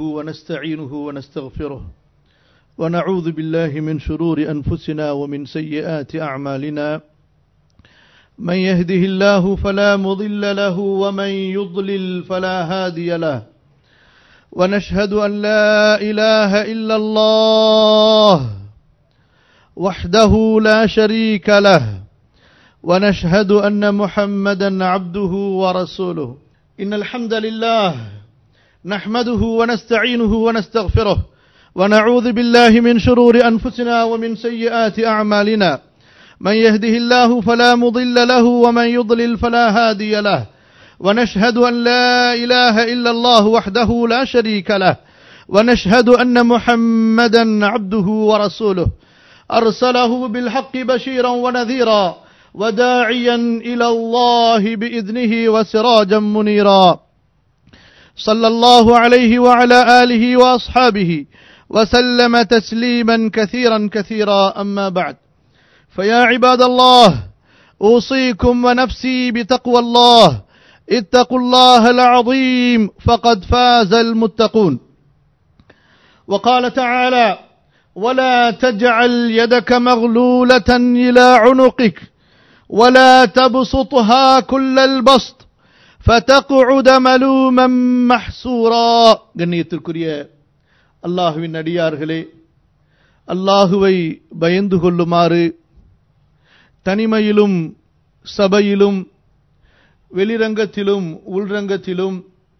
ونستعينه ونستغفره ونعوذ بالله من شرور أنفسنا ومن سيئات أعمالنا من يهده الله فلا مضل له ومن يضلل فلا هادي له ونشهد أن لا إله إلا الله وحده لا شريك له ونشهد أن محمدا عبده ورسوله إن الحمد لله نحمده ونستعينه ونستغفره ونعوذ بالله من شرور أنفسنا ومن سيئات أعمالنا من يهده الله فلا مضل له ومن يضلل فلا هادي له ونشهد أن لا إله إلا الله وحده لا شريك له ونشهد أن محمدا عبده ورسوله أرسله بالحق بشيرا ونذيرا وداعيا إلى الله بإذنه وسراجا منيرا صلى الله عليه وعلى آله وأصحابه وسلم تسليما كثيرا كثيرا أما بعد فيا عباد الله أوصيكم ونفسي بتقوى الله اتقوا الله العظيم فقد فاز المتقون وقال تعالى ولا تجعل يدك مغلولة إلى عنقك ولا تبسطها كل البسط فتقعد ملوما محسورا கண்ணியத்திற்குரிய அல்லாஹுவின் அடியார்களே அல்லாஹுவை பயந்து கொள்ளுமாறு தனிமையிலும் சபையிலும் வெளிரங்கத்திலும் உள்ரங்கத்திலும்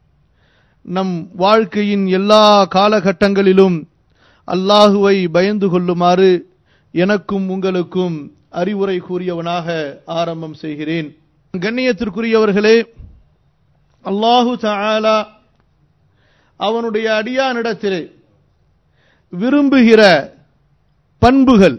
நம் வாழ்க்கையின் எல்லா காலகட்டங்களிலும் அல்லாஹுவை பயந்து கொள்ளுமாறு எனக்கும் உங்களுக்கும் அறிவுரை கூறியவனாக ஆரம்பம் செய்கிறேன் கண்ணியத்திற்குரியவர்களே அல்லாஹு தாலா அவனுடைய அடியானிடத்திலே விரும்புகிற பண்புகள்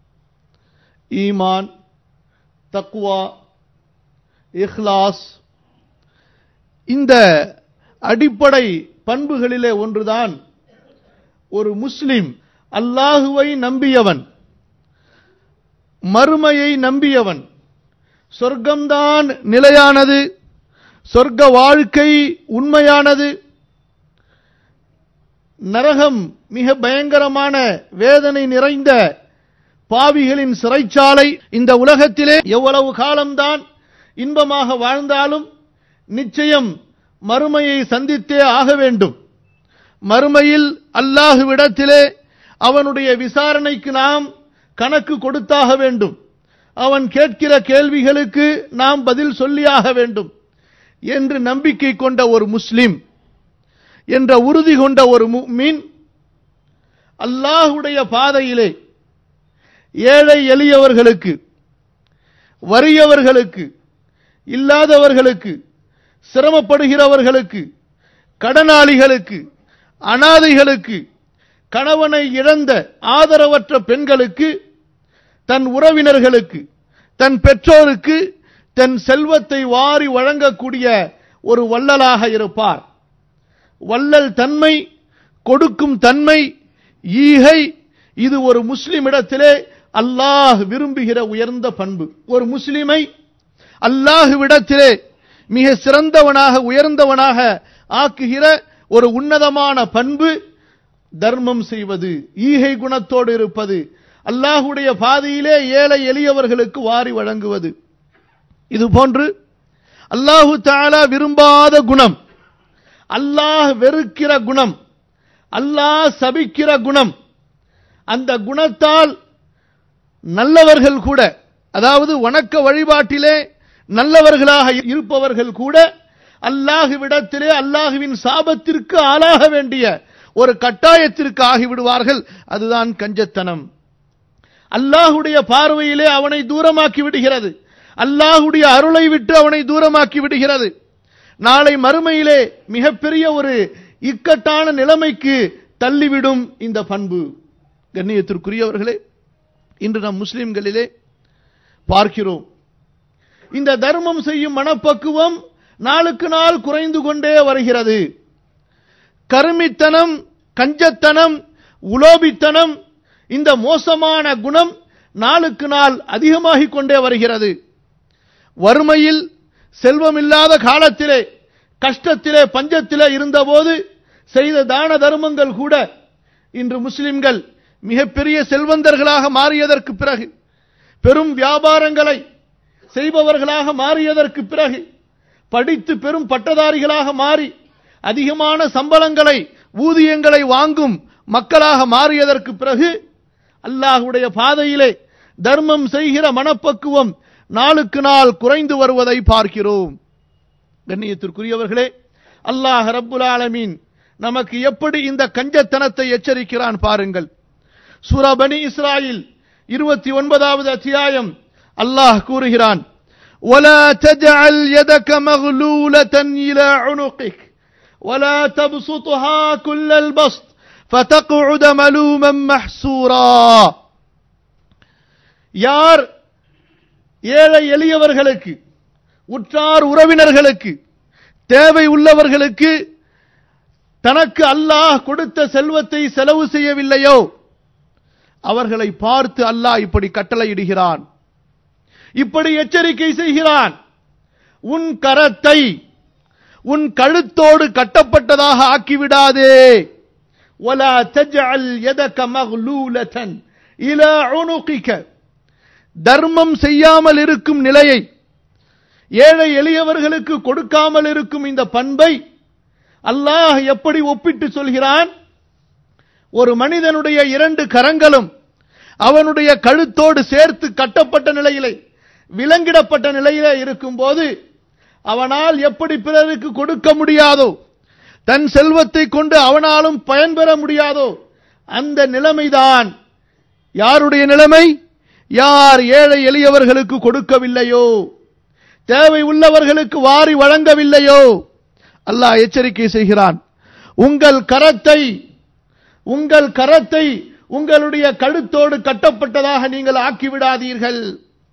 ஈமான் தக்குவா இஹ்லாஸ் இந்த அடிப்படை பண்புகளிலே ஒன்றுதான் ஒரு முஸ்லிம் அல்லாஹுவை நம்பியவன் மறுமையை நம்பியவன் சொர்க்கம்தான் நிலையானது சொர்க்க வாழ்க்கை உண்மையானது நரகம் மிக பயங்கரமான வேதனை நிறைந்த பாவிகளின் சிறைச்சாலை இந்த உலகத்திலே எவ்வளவு காலம்தான் இன்பமாக வாழ்ந்தாலும் நிச்சயம் மறுமையை சந்தித்தே ஆக வேண்டும் மறுமையில் அல்லாஹுவிடத்திலே அவனுடைய விசாரணைக்கு நாம் கணக்கு கொடுத்தாக வேண்டும் அவன் கேட்கிற கேள்விகளுக்கு நாம் பதில் சொல்லியாக வேண்டும் என்று நம்பிக்கை கொண்ட ஒரு முஸ்லிம் என்ற உறுதி கொண்ட ஒரு மீன் அல்லாஹுடைய பாதையிலே ஏழை எளியவர்களுக்கு வறியவர்களுக்கு இல்லாதவர்களுக்கு சிரமப்படுகிறவர்களுக்கு கடனாளிகளுக்கு அனாதைகளுக்கு கணவனை இழந்த ஆதரவற்ற பெண்களுக்கு தன் உறவினர்களுக்கு தன் பெற்றோருக்கு தன் செல்வத்தை வாரி வழங்கக்கூடிய ஒரு வள்ளலாக இருப்பார் வள்ளல் தன்மை கொடுக்கும் தன்மை ஈகை இது ஒரு முஸ்லிமிடத்திலே அல்லாஹ் விரும்புகிற உயர்ந்த பண்பு ஒரு முஸ்லிமை அல்லாஹுவிடத்திலே மிக சிறந்தவனாக உயர்ந்தவனாக ஆக்குகிற ஒரு உன்னதமான பண்பு தர்மம் செய்வது ஈகை குணத்தோடு இருப்பது அல்லாஹுடைய பாதையிலே ஏழை எளியவர்களுக்கு வாரி வழங்குவது இது போன்று அல்லாஹு தாலா விரும்பாத குணம் அல்லாஹ் வெறுக்கிற குணம் அல்லாஹ் சபிக்கிற குணம் அந்த குணத்தால் நல்லவர்கள் கூட அதாவது வணக்க வழிபாட்டிலே நல்லவர்களாக இருப்பவர்கள் கூட அல்லாஹுவிடத்திலே அல்லாஹுவின் சாபத்திற்கு ஆளாக வேண்டிய ஒரு கட்டாயத்திற்கு ஆகிவிடுவார்கள் அதுதான் கஞ்சத்தனம் அல்லாஹுடைய பார்வையிலே அவனை தூரமாக்கி விடுகிறது அல்லாஹுடைய அருளை விட்டு அவனை தூரமாக்கி விடுகிறது நாளை மறுமையிலே மிகப்பெரிய ஒரு இக்கட்டான நிலைமைக்கு தள்ளிவிடும் இந்த பண்பு கண்ணியத்திற்குரியவர்களே இன்று நம் முஸ்லிம்களிலே பார்க்கிறோம் இந்த தர்மம் செய்யும் மனப்பக்குவம் நாளுக்கு நாள் குறைந்து கொண்டே வருகிறது கருமித்தனம் கஞ்சத்தனம் உலோபித்தனம் இந்த மோசமான குணம் நாளுக்கு நாள் அதிகமாகிக் கொண்டே வருகிறது வறுமையில் செல்வமில்லாத காலத்திலே கஷ்டத்திலே பஞ்சத்திலே இருந்தபோது செய்த தான தர்மங்கள் கூட இன்று முஸ்லிம்கள் மிகப்பெரிய செல்வந்தர்களாக மாறியதற்கு பிறகு பெரும் வியாபாரங்களை செய்பவர்களாக மாறியதற்கு பிறகு படித்து பெரும் பட்டதாரிகளாக மாறி அதிகமான சம்பளங்களை ஊதியங்களை வாங்கும் மக்களாக மாறியதற்கு பிறகு அல்லாஹுடைய பாதையிலே தர்மம் செய்கிற மனப்பக்குவம் நாளுக்கு நாள் குறைந்து வருவதை பார்க்கிறோம் கண்ணியத்திற்குரியவர்களே அல்லாஹ் ரப்புல் ஆலமீன் நமக்கு எப்படி இந்த கஞ்சத்தனத்தை எச்சரிக்கிறான் பாருங்கள் சூரா பனி இஸ்ராயில் இருபத்தி ஒன்பதாவது அத்தியாயம் அல்லாஹ் கூறுகிறான் ولا تجعل يدك مغلولة إلى عنقك ولا تبسطها كل البسط فتقعد ملوما محسورا யார் ஏழை எளியவர்களுக்கு உற்றார் உறவினர்களுக்கு தேவை உள்ளவர்களுக்கு தனக்கு அல்லாஹ் கொடுத்த செல்வத்தை செலவு செய்யவில்லையோ அவர்களை பார்த்து அல்லாஹ் இப்படி கட்டளையிடுகிறான் இப்படி எச்சரிக்கை செய்கிறான் உன் கரத்தை உன் கழுத்தோடு கட்டப்பட்டதாக ஆக்கிவிடாதே ولا تجعل يدك مغلولة إلى عنقك தர்மம் செய்யாமல் இருக்கும் நிலையை ஏழை எளியவர்களுக்கு கொடுக்காமல் இருக்கும் இந்த பண்பை அல்லாஹ் எப்படி ஒப்பிட்டு சொல்கிறான் ஒரு மனிதனுடைய இரண்டு கரங்களும் அவனுடைய கழுத்தோடு சேர்த்து கட்டப்பட்ட நிலையிலே விலங்கிடப்பட்ட நிலையிலே இருக்கும்போது அவனால் எப்படி பிறருக்கு கொடுக்க முடியாதோ தன் செல்வத்தை கொண்டு அவனாலும் பயன்பெற முடியாதோ அந்த நிலைமைதான் யாருடைய நிலைமை யார் ஏழை எளியவர்களுக்கு கொடுக்கவில்லையோ தேவை உள்ளவர்களுக்கு வாரி வழங்கவில்லையோ அல்லாஹ் எச்சரிக்கை செய்கிறான் உங்கள் கரத்தை உங்கள் கரத்தை உங்களுடைய கழுத்தோடு கட்டப்பட்டதாக நீங்கள் ஆக்கிவிடாதீர்கள்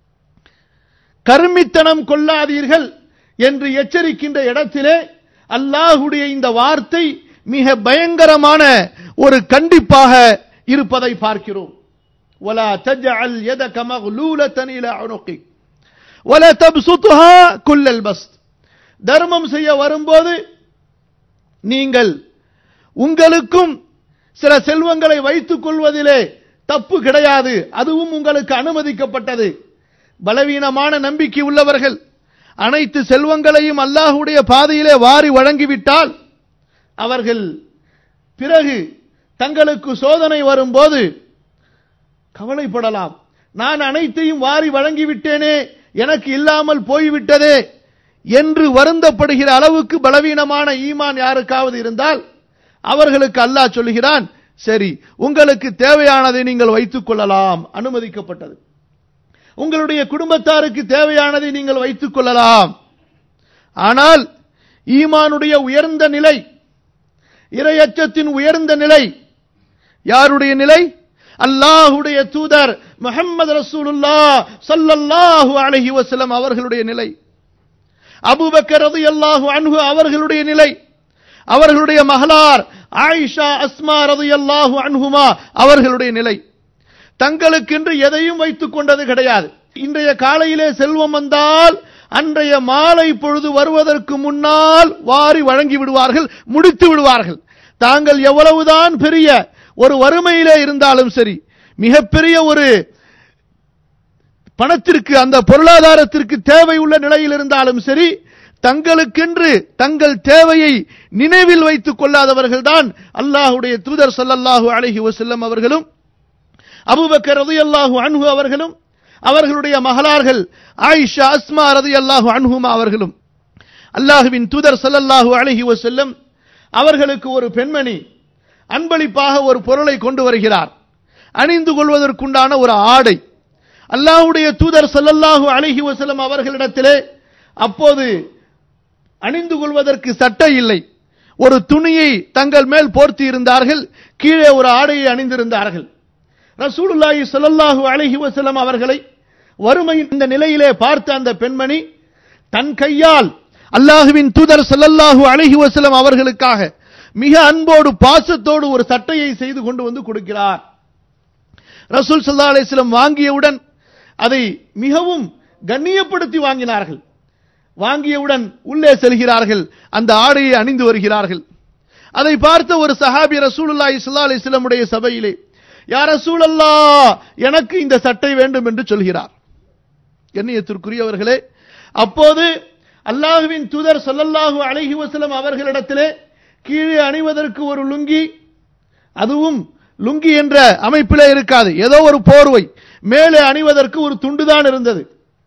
கருமித்தனம் கொள்ளாதீர்கள் என்று எச்சரிக்கின்ற இடத்திலே அல்லாஹுடைய இந்த வார்த்தை மிக பயங்கரமான ஒரு கண்டிப்பாக இருப்பதை பார்க்கிறோம் ولا تجعل يدك مغلولة إلى عنقك ولا تبسطها كل البسط தர்மம் செய்ய வரும்போது நீங்கள் உங்களுக்கும் சில செல்வங்களை வைத்துக் கொள்வதிலே தப்பு கிடையாது அதுவும் உங்களுக்கு அனுமதிக்கப்பட்டது பலவீனமான நம்பிக்கை உள்ளவர்கள் அனைத்து செல்வங்களையும் அல்லாஹுடைய பாதையிலே வாரி வழங்கிவிட்டால் அவர்கள் பிறகு தங்களுக்கு சோதனை வரும்போது கவலைப்படலாம் நான் அனைத்தையும் வாரி வழங்கிவிட்டேனே எனக்கு இல்லாமல் போய்விட்டதே என்று வருந்தப்படுகிற அளவுக்கு பலவீனமான ஈமான் யாருக்காவது இருந்தால் அவர்களுக்கு அல்லாஹ் சொல்லுகிறான் சரி உங்களுக்கு தேவையானதை நீங்கள் வைத்துக் கொள்ளலாம் அனுமதிக்கப்பட்டது உங்களுடைய குடும்பத்தாருக்கு தேவையானதை நீங்கள் வைத்துக் கொள்ளலாம் ஆனால் ஈமானுடைய உயர்ந்த நிலை இரையச்சத்தின் உயர்ந்த நிலை யாருடைய நிலை அல்லாஹுடைய தூதர் முஹம்மது ரசூலுல்லா சல்லல்லாஹு அலைஹி வஸல்லம் அவர்களுடைய நிலை அபூபக்கர் ரலியல்லாஹு அன்ஹு அவர்களுடைய நிலை அவர்களுடைய மகளார் ஆயிஷா அஸ்மா ரலியல்லாஹு அன்ஹுமா அவர்களுடைய நிலை தங்களுக்கென்று எதையும் வைத்துக் கொண்டது கிடையாது இன்றைய காலையிலே செல்வம் வந்தால் அன்றைய மாலை பொழுது வருவதற்கு முன்னால் வாரி வழங்கி விடுவார்கள் முடித்து விடுவார்கள் தாங்கள் எவ்வளவுதான் பெரிய ஒரு வறுமையிலே இருந்தாலும் சரி மிகப்பெரிய ஒரு பணத்திற்கு அந்த பொருளாதாரத்திற்கு தேவை உள்ள நிலையில் இருந்தாலும் சரி தங்களுக்கென்று தங்கள் தேவையை நினைவில் வைத்துக் கொள்ளாதவர்கள் தான் அல்லாஹுடைய தூதர் சல்லல்லாஹு அலைஹி வஸல்லம் அவர்களும் அபூபக்கர் ரலியல்லாஹு அன்ஹு அவர்களும் அவர்களுடைய மகளார்கள் ஆயிஷா அஸ்மா ரலியல்லாஹு அன்ஹுமா அவர்களும் அல்லாஹுவின் தூதர் ஸல்லல்லாஹு அலைஹி வஸல்லம் அவர்களுக்கு ஒரு பெண்மணி அன்பளிப்பாக ஒரு பொருளை கொண்டு வருகிறார் அணிந்து கொள்வதற்குண்டான ஒரு ஆடை அல்லாஹ்வுடைய தூதர் ஸல்லல்லாஹு அலைஹி வஸல்லம் அவர்களிடத்திலே அப்போது அணிந்து கொள்வதற்கு சட்டை இல்லை ஒரு துணியை தங்கள் மேல் போர்த்தி இருந்தார்கள் கீழே ஒரு ஆடையை அணிந்திருந்தார்கள் ரசூலுல்லாஹி ஸல்லல்லாஹு அலைஹி வஸல்லம் அவர்களை வறுமையின் இந்த நிலையிலே பார்த்த அந்த பெண்மணி தன் கையால் அல்லாஹுவின் தூதர் ஸல்லல்லாஹு அலைஹி வஸல்லம் அவர்களுக்காக மிக அன்போடு பாசத்தோடு ஒரு சட்டையை செய்து கொண்டு வந்து கொடுக்கிறார் ரசூல் ஸல்லல்லாஹு அலைஹி வஸல்லம் வாங்கியவுடன் அதை மிகவும் கண்ணியப்படுத்தி வாங்கினார்கள் வாங்கியவுடன் உள்ளே செல்கிறார்கள் அந்த ஆடையை அணிந்து வருகிறார்கள் அதை பார்த்த ஒரு சஹாபி ரசூலுல்லாஹி ஸல்லல்லாஹு அலைஹி வஸல்லம் உடைய சபையிலே யா ரசூலல்லா எனக்கு இந்த சட்டை வேண்டும் என்று சொல்கிறார் கண்ணியத்திற்குரியவர்களே அப்போது அல்லாஹுவின் தூதர் ஸல்லல்லாஹு அலைஹி வஸல்லம் அவர்களிடத்திலே கீழே அணிவதற்கு ஒரு லுங்கி அதுவும் லுங்கி என்ற அமைப்பிலே இருக்காது ஏதோ ஒரு போர்வை மேலே அணிவதற்கு ஒரு துண்டுதான் இருந்தது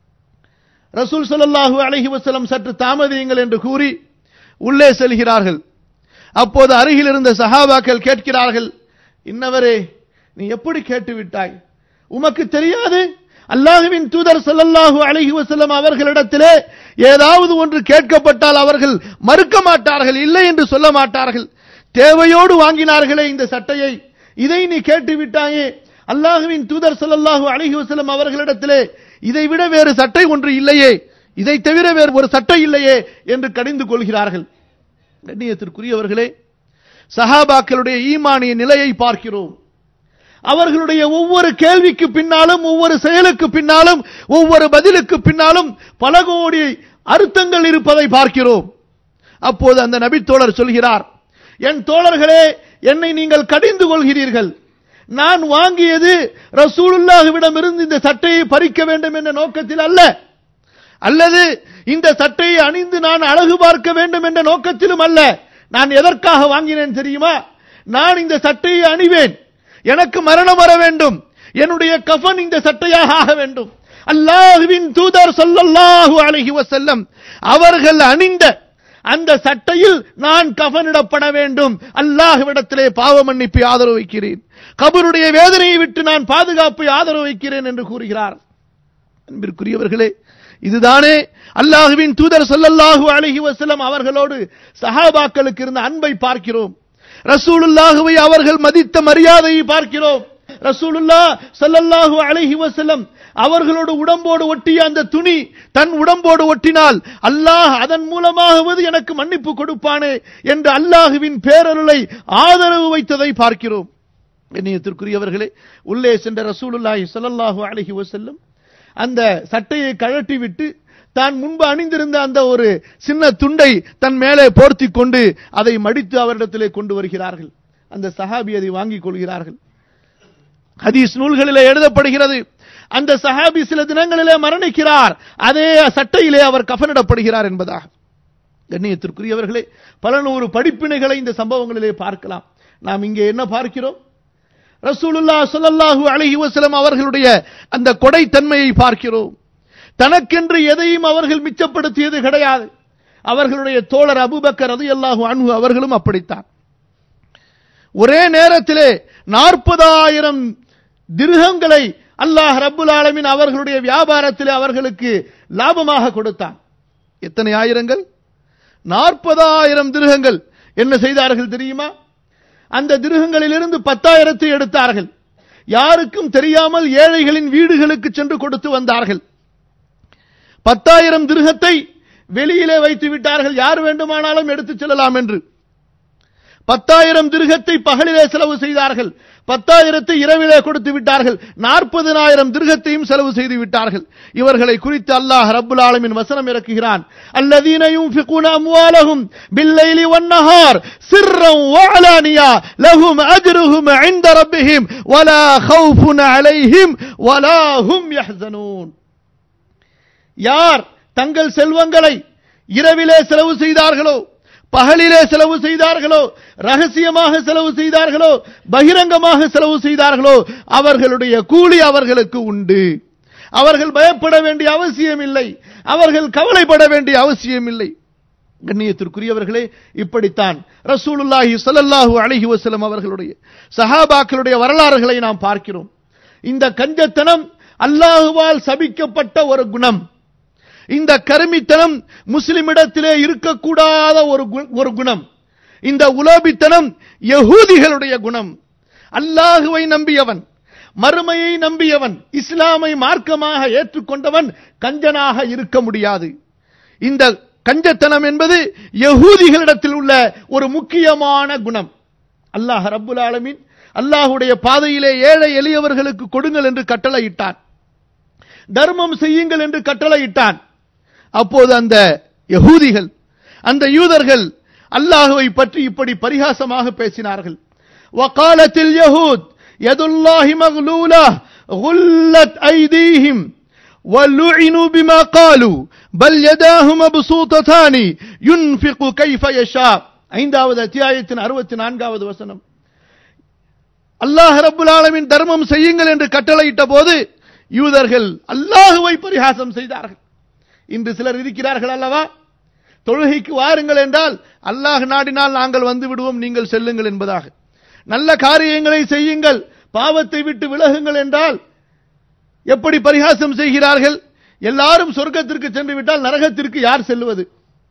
ரசூல் ஸல்லல்லாஹு அலைஹி வஸல்லம் சற்று தாமதியுங்கள் என்று கூறி உள்ளே செல்கிறார்கள் அப்போது அருகில் இருந்த சஹாபாக்கள் கேட்கிறார்கள் இன்னவரே நீ எப்படி கேட்டு விட்டாய் உமக்கு தெரியாது அல்லாஹுவின் தூதர் ஸல்லல்லாஹு அலைஹி வஸல்லம் அவர்களிடத்திலே ஏதாவது ஒன்று கேட்கப்பட்டால் அவர்கள் மறுக்க மாட்டார்கள் இல்லை என்று சொல்ல மாட்டார்கள் தேவையோடு வாங்கினார்களே இந்த சட்டையை இதை நீ கேட்டு விட்டாயே அல்லாஹுவின் தூதர் ஸல்லல்லாஹு அலைஹி வஸல்லம் அவர்களிடத்திலே இதை விட வேறு சட்டை ஒன்று இல்லையே இதை தவிர வேறு ஒரு சட்டை இல்லையே என்று கடிந்து கொள்கிறார்கள் கண்ணியத்திற்குரியவர்களே சஹாபாக்களுடைய ஈமானிய நிலையை பார்க்கிறோம் அவர்களுடைய ஒவ்வொரு கேள்விக்கு பின்னாலும் ஒவ்வொரு செயலுக்கு பின்னாலும் ஒவ்வொரு பதிலுக்கு பின்னாலும் பல கோடி அர்த்தங்கள் இருப்பதை பார்க்கிறோம் அப்போது அந்த நபித்தோழர் சொல்கிறார் என் தோழர்களே என்னை நீங்கள் கடிந்து கொள்கிறீர்கள் நான் வாங்கியது ரசூலுல்லாஹுவிடம் இருந்து இந்த சட்டையை பறிக்க வேண்டும் என்ற நோக்கத்தில் அல்ல அல்லது இந்த சட்டையை அணிந்து நான் அழகு பார்க்க வேண்டும் என்ற நோக்கத்திலும் அல்ல நான் எதற்காக வாங்கினேன் தெரியுமா நான் இந்த சட்டையை அணிவேன் எனக்கு மரணம் வர வேண்டும் என்னுடைய கஃன் இந்த சட்டையாக ஆக வேண்டும் அல்லாஹுவின் தூதர் சொல்லல்லாஹு அலைஹி வஸல்லம் அவர்கள் அணிந்த அந்த சட்டையில் நான் கஃனிடப்பட வேண்டும் அல்லாஹ்விடத்திலே பாவ மன்னிப்பை ஆதரவு வைக்கிறேன் கபருடைய வேதனையை விட்டு நான் பாதுகாப்பை ஆதரவு வைக்கிறேன் என்று கூறுகிறார் அன்பிற்குரியவர்களே இதுதானே அல்லாஹுவின் தூதர் சொல்லல்லாஹு அலைஹி வஸல்லம் அவர்களோடு சஹாபாக்களுக்கு இருந்த அன்பை பார்க்கிறோம் ரசூலுல்லாஹுவை அவர்கள் மதித்த மரியாதையை பார்க்கிறோம் ரசூலுல்லா ஸல்லல்லாஹு அலைஹி வஸல்லம் அவர்களோடு உடம்போடு ஒட்டிய அந்த துணி தன் உடம்போடு ஒட்டினால் அல்லாஹ் அதன் மூலமாகவது எனக்கு மன்னிப்பு கொடுப்பானே என்று அல்லாஹுவின் பேரருளை ஆதரவு வைத்ததை பார்க்கிறோம் கண்ணியத்திற்குரியவர்களே உள்ளே சென்ற ரசூலுல்லாஹி ஸல்லல்லாஹு அலைஹி வஸல்லம் அந்த சட்டையை கழட்டி விட்டு தான் முன்பு அணிந்திருந்த அந்த ஒரு சின்ன துண்டை தன் மேலே போர்த்தி கொண்டு அதை மடித்து அவரிடத்திலே கொண்டு வருகிறார்கள் அந்த சஹாபி அதை வாங்கிக் கொள்கிறார்கள் ஹதீஸ் நூல்களிலே எழுதப்படுகிறது அந்த சஹாபி சில தினங்களிலே மரணிக்கிறார் அதே சட்டையிலே அவர் கஃனிடப்படுகிறார் என்பதாக கண்ணியத்திற்குரியவர்களே பல நூறு படிப்பினைகளை இந்த சம்பவங்களிலே பார்க்கலாம் நாம் இங்கே என்ன பார்க்கிறோம் ரசூலுல்லா ஸல்லல்லாஹு அலைஹி வஸல்லம் அவர்களுடைய அந்த கொடைத்தன்மையை பார்க்கிறோம் தனக்கென்று எதையும் அவர்கள் மிச்சப்படுத்தியது கிடையாது அவர்களுடைய தோழர் அபூபக்கர் ரலியல்லாஹு அன்ஹு அவர்களும் அப்படித்தான் ஒரே நேரத்திலே நாற்பதாயிரம் திருகங்களை அல்லாஹ் ரப்புல் ஆலமின் அவர்களுடைய வியாபாரத்திலே அவர்களுக்கு லாபமாக கொடுத்தான் எத்தனை ஆயிரங்கள் நாற்பதாயிரம் திருகங்கள் என்ன செய்தார்கள் தெரியுமா அந்த திருகங்களிலிருந்து பத்தாயிரத்தை எடுத்தார்கள் யாருக்கும் தெரியாமல் ஏழைகளின் வீடுகளுக்கு சென்று கொடுத்து வந்தார்கள் பத்தாயிரம் திருகத்தை வெளியிலே வைத்து விட்டார்கள் யார் வேண்டுமானாலும் எடுத்துச் செல்லலாம் என்று பத்தாயிரம் திருகத்தை பகலிலே செலவு செய்தார்கள் பத்தாயிரத்தை இரவிலே கொடுத்து விட்டார்கள் நாற்பதனாயிரம் திருகத்தையும் செலவு செய்து விட்டார்கள் இவர்களை குறித்து அல்லாஹ் ரப்புல் ஆலமின் வசனம் இறக்குகிறான் அல்லதீன யுன்ஃபிகூன அம்வாலஹும் பில்லைலி வன்னஹார் சிர்ரன் வஅலானியா லஹும் அஜ்ருஹும் இன்த ரப்பிஹிம் வலா ஹவுஃபுன் அலைஹிம் வலா ஹும் யஹ்ஸனூன் யார் தங்கள் செல்வங்களை இரவிலே செலவு செய்தார்களோ பகலிலே செலவு செய்தார்களோ ரகசியமாக செலவு செய்தார்களோ பகிரங்கமாக செலவு செய்தார்களோ அவர்களுடைய கூலி அவர்களுக்கு உண்டு அவர்கள் பயப்பட வேண்டிய அவசியம் இல்லை அவர்கள் கவலைப்பட வேண்டிய அவசியம் இல்லை கண்ணியத்திற்குரியவர்களே இப்படித்தான் ரசூலுல்லாஹி ஸல்லல்லாஹு அலைஹி வஸல்லம் அவர்களுடைய சஹாபாக்களுடைய வரலாறுகளை நாம் பார்க்கிறோம் இந்த கஞ்சத்தனம் அல்லாஹுவால் சபிக்கப்பட்ட ஒரு குணம் இந்த கருமித்தனம் முஸ்லிமிடத்திலே இருக்கக்கூடாத ஒரு கு- ஒரு குணம் இந்த உலோபித்தனம் யகூதிகளுடைய குணம் அல்லாஹுவை நம்பியவன் மறுமையை நம்பியவன் இஸ்லாமை மார்க்கமாக ஏற்றுக்கொண்டவன் கஞ்சனாக இருக்க முடியாது இந்த கஞ்சத்தனம் என்பது யகூதிகளிடத்தில் உள்ள ஒரு முக்கியமான குணம் அல்லாஹ் ரப்புல் ஆலமீன் அல்லாஹுடைய பாதையிலே ஏழை எளியவர்களுக்கு கொடுங்கள் என்று கட்டளையிட்டான் தர்மம் செய்யுங்கள் என்று கட்டளையிட்டான் அப்போது அந்த யகூதிகள் அந்த யூதர்கள் அல்லாஹுவை பற்றி இப்படி பரிகாசமாக பேசினார்கள் وقالت اليهود يد الله مغلولة غلت أيديهم ولعنوا بما قالوا بل يداه مبسوطتان ينفق كيف يشاء ஐந்தாவது அத்தியாயத்தின் அறுபத்தி நான்காவது வசனம் அல்லாஹ் ரப்புல் ஆலமின் தர்மம் செய்யுங்கள் என்று கட்டளையிட்ட போது யூதர்கள் அல்லாஹுவை பரிகாசம் செய்தார்கள் இன்று சிலர் இருக்கிறார்கள் அல்லவா தொழுகைக்கு வாருங்கள் என்றால் அல்லாஹ் நாடினால் நாங்கள் வந்து விடுவோம் நீங்கள் செல்லுங்கள் என்பதாக நல்ல காரியங்களை செய்யுங்கள் பாவத்தை விட்டு விலகுங்கள் என்றால் எப்படி பரிகாசம் செய்கிறார்கள் எல்லாரும் சொர்க்கத்திற்கு சென்று விட்டால் நரகத்திற்கு யார் செல்வது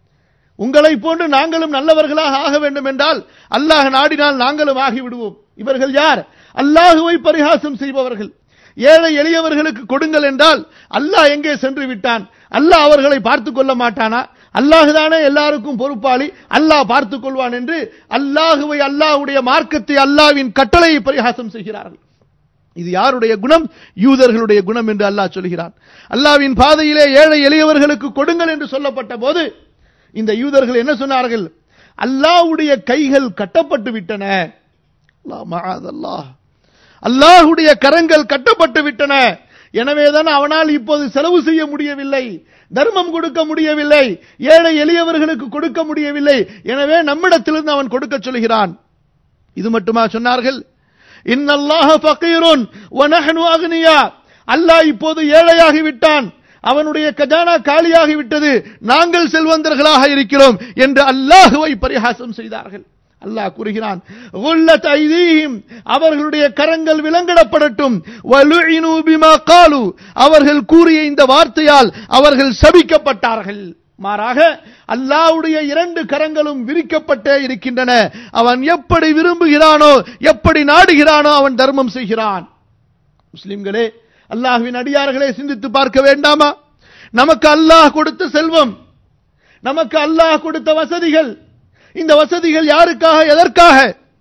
உங்களை போன்று நாங்களும் நல்லவர்களாக ஆக வேண்டும் என்றால் அல்லாஹ் நாடினால் நாங்களும் ஆகிவிடுவோம் இவர்கள் யார் அல்லாஹுவை பரிகாசம் செய்பவர்கள் ஏழை எளியவர்களுக்கு கொடுங்கள் என்றால் அல்லாஹ் எங்கே சென்று விட்டான் அல்லாஹ் அவர்களை பார்த்துக் கொள்ள மாட்டானா அல்லாஹுதானே எல்லாருக்கும் பொறுப்பாளி அல்லாஹ் பார்த்துக் கொள்வான் என்று அல்லாஹுவை அல்லாஹுடைய மார்க்கத்தை அல்லாவின் கட்டளையை பரிகாசம் செய்கிறார்கள் இது யாருடைய குணம் யூதர்களுடைய குணம் என்று அல்லாஹ் சொல்கிறான் அல்லாவின் பாதையிலே ஏழை எளியவர்களுக்கு கொடுங்கள் என்று சொல்லப்பட்ட போது இந்த யூதர்கள் என்ன சொன்னார்கள் அல்லாஹ்வுடைய கைகள் கட்டப்பட்டு விட்டன அல்லாஹ் மஆதல்லாஹ். அல்லாஹ்வுடைய கரங்கள் கட்டப்பட்டு விட்டன எனவேதான் அவனால் இப்போது செலவு செய்ய முடியவில்லை தர்மம் கொடுக்க முடியவில்லை ஏழை எளியவர்களுக்கு கொடுக்க முடியவில்லை எனவே நம்மிடத்திலிருந்து அவன் கொடுக்க சொல்கிறான் இது மட்டுமா சொன்னார்கள் இன்னல்லாஹ ஃபகீருன் வ நஹ்னு அக்னியா அல்லாஹ் இப்போது ஏழையாகி விட்டான் அவனுடைய கஜானா காலியாகி விட்டது நாங்கள் செல்வந்தர்களாக இருக்கிறோம் என்று அல்லாஹுவை பரிகாசம் செய்தார்கள் அல்லாஹ் கூறுகிறான் "குல்லத் ஐதீஹிம்", அவர்களுடைய கரங்கள் விலங்கிடப்படட்டும் "வலுஇனு பிமா காலு", அவர்கள் கூறிய இந்த வார்த்தையால் அவர்கள் சபிக்கப்பட்டார்கள் மாறாக அல்லாஹ்வுடைய இரண்டு கரங்களும் விரிக்கப்பட்டே இருக்கின்றன அவன் எப்படி விரும்புகிறானோ எப்படி நாடுகிறானோ அவன் தர்மம் செய்கிறான் முஸ்லிம்களே அல்லாஹ்வின் அடியார்களே சிந்தித்து பார்க்க வேண்டாமா நமக்கு அல்லாஹ் கொடுத்த செல்வம் நமக்கு அல்லாஹ் கொடுத்த வசதிகள் இந்த வசதிகள் யாருக்காக எதற்காக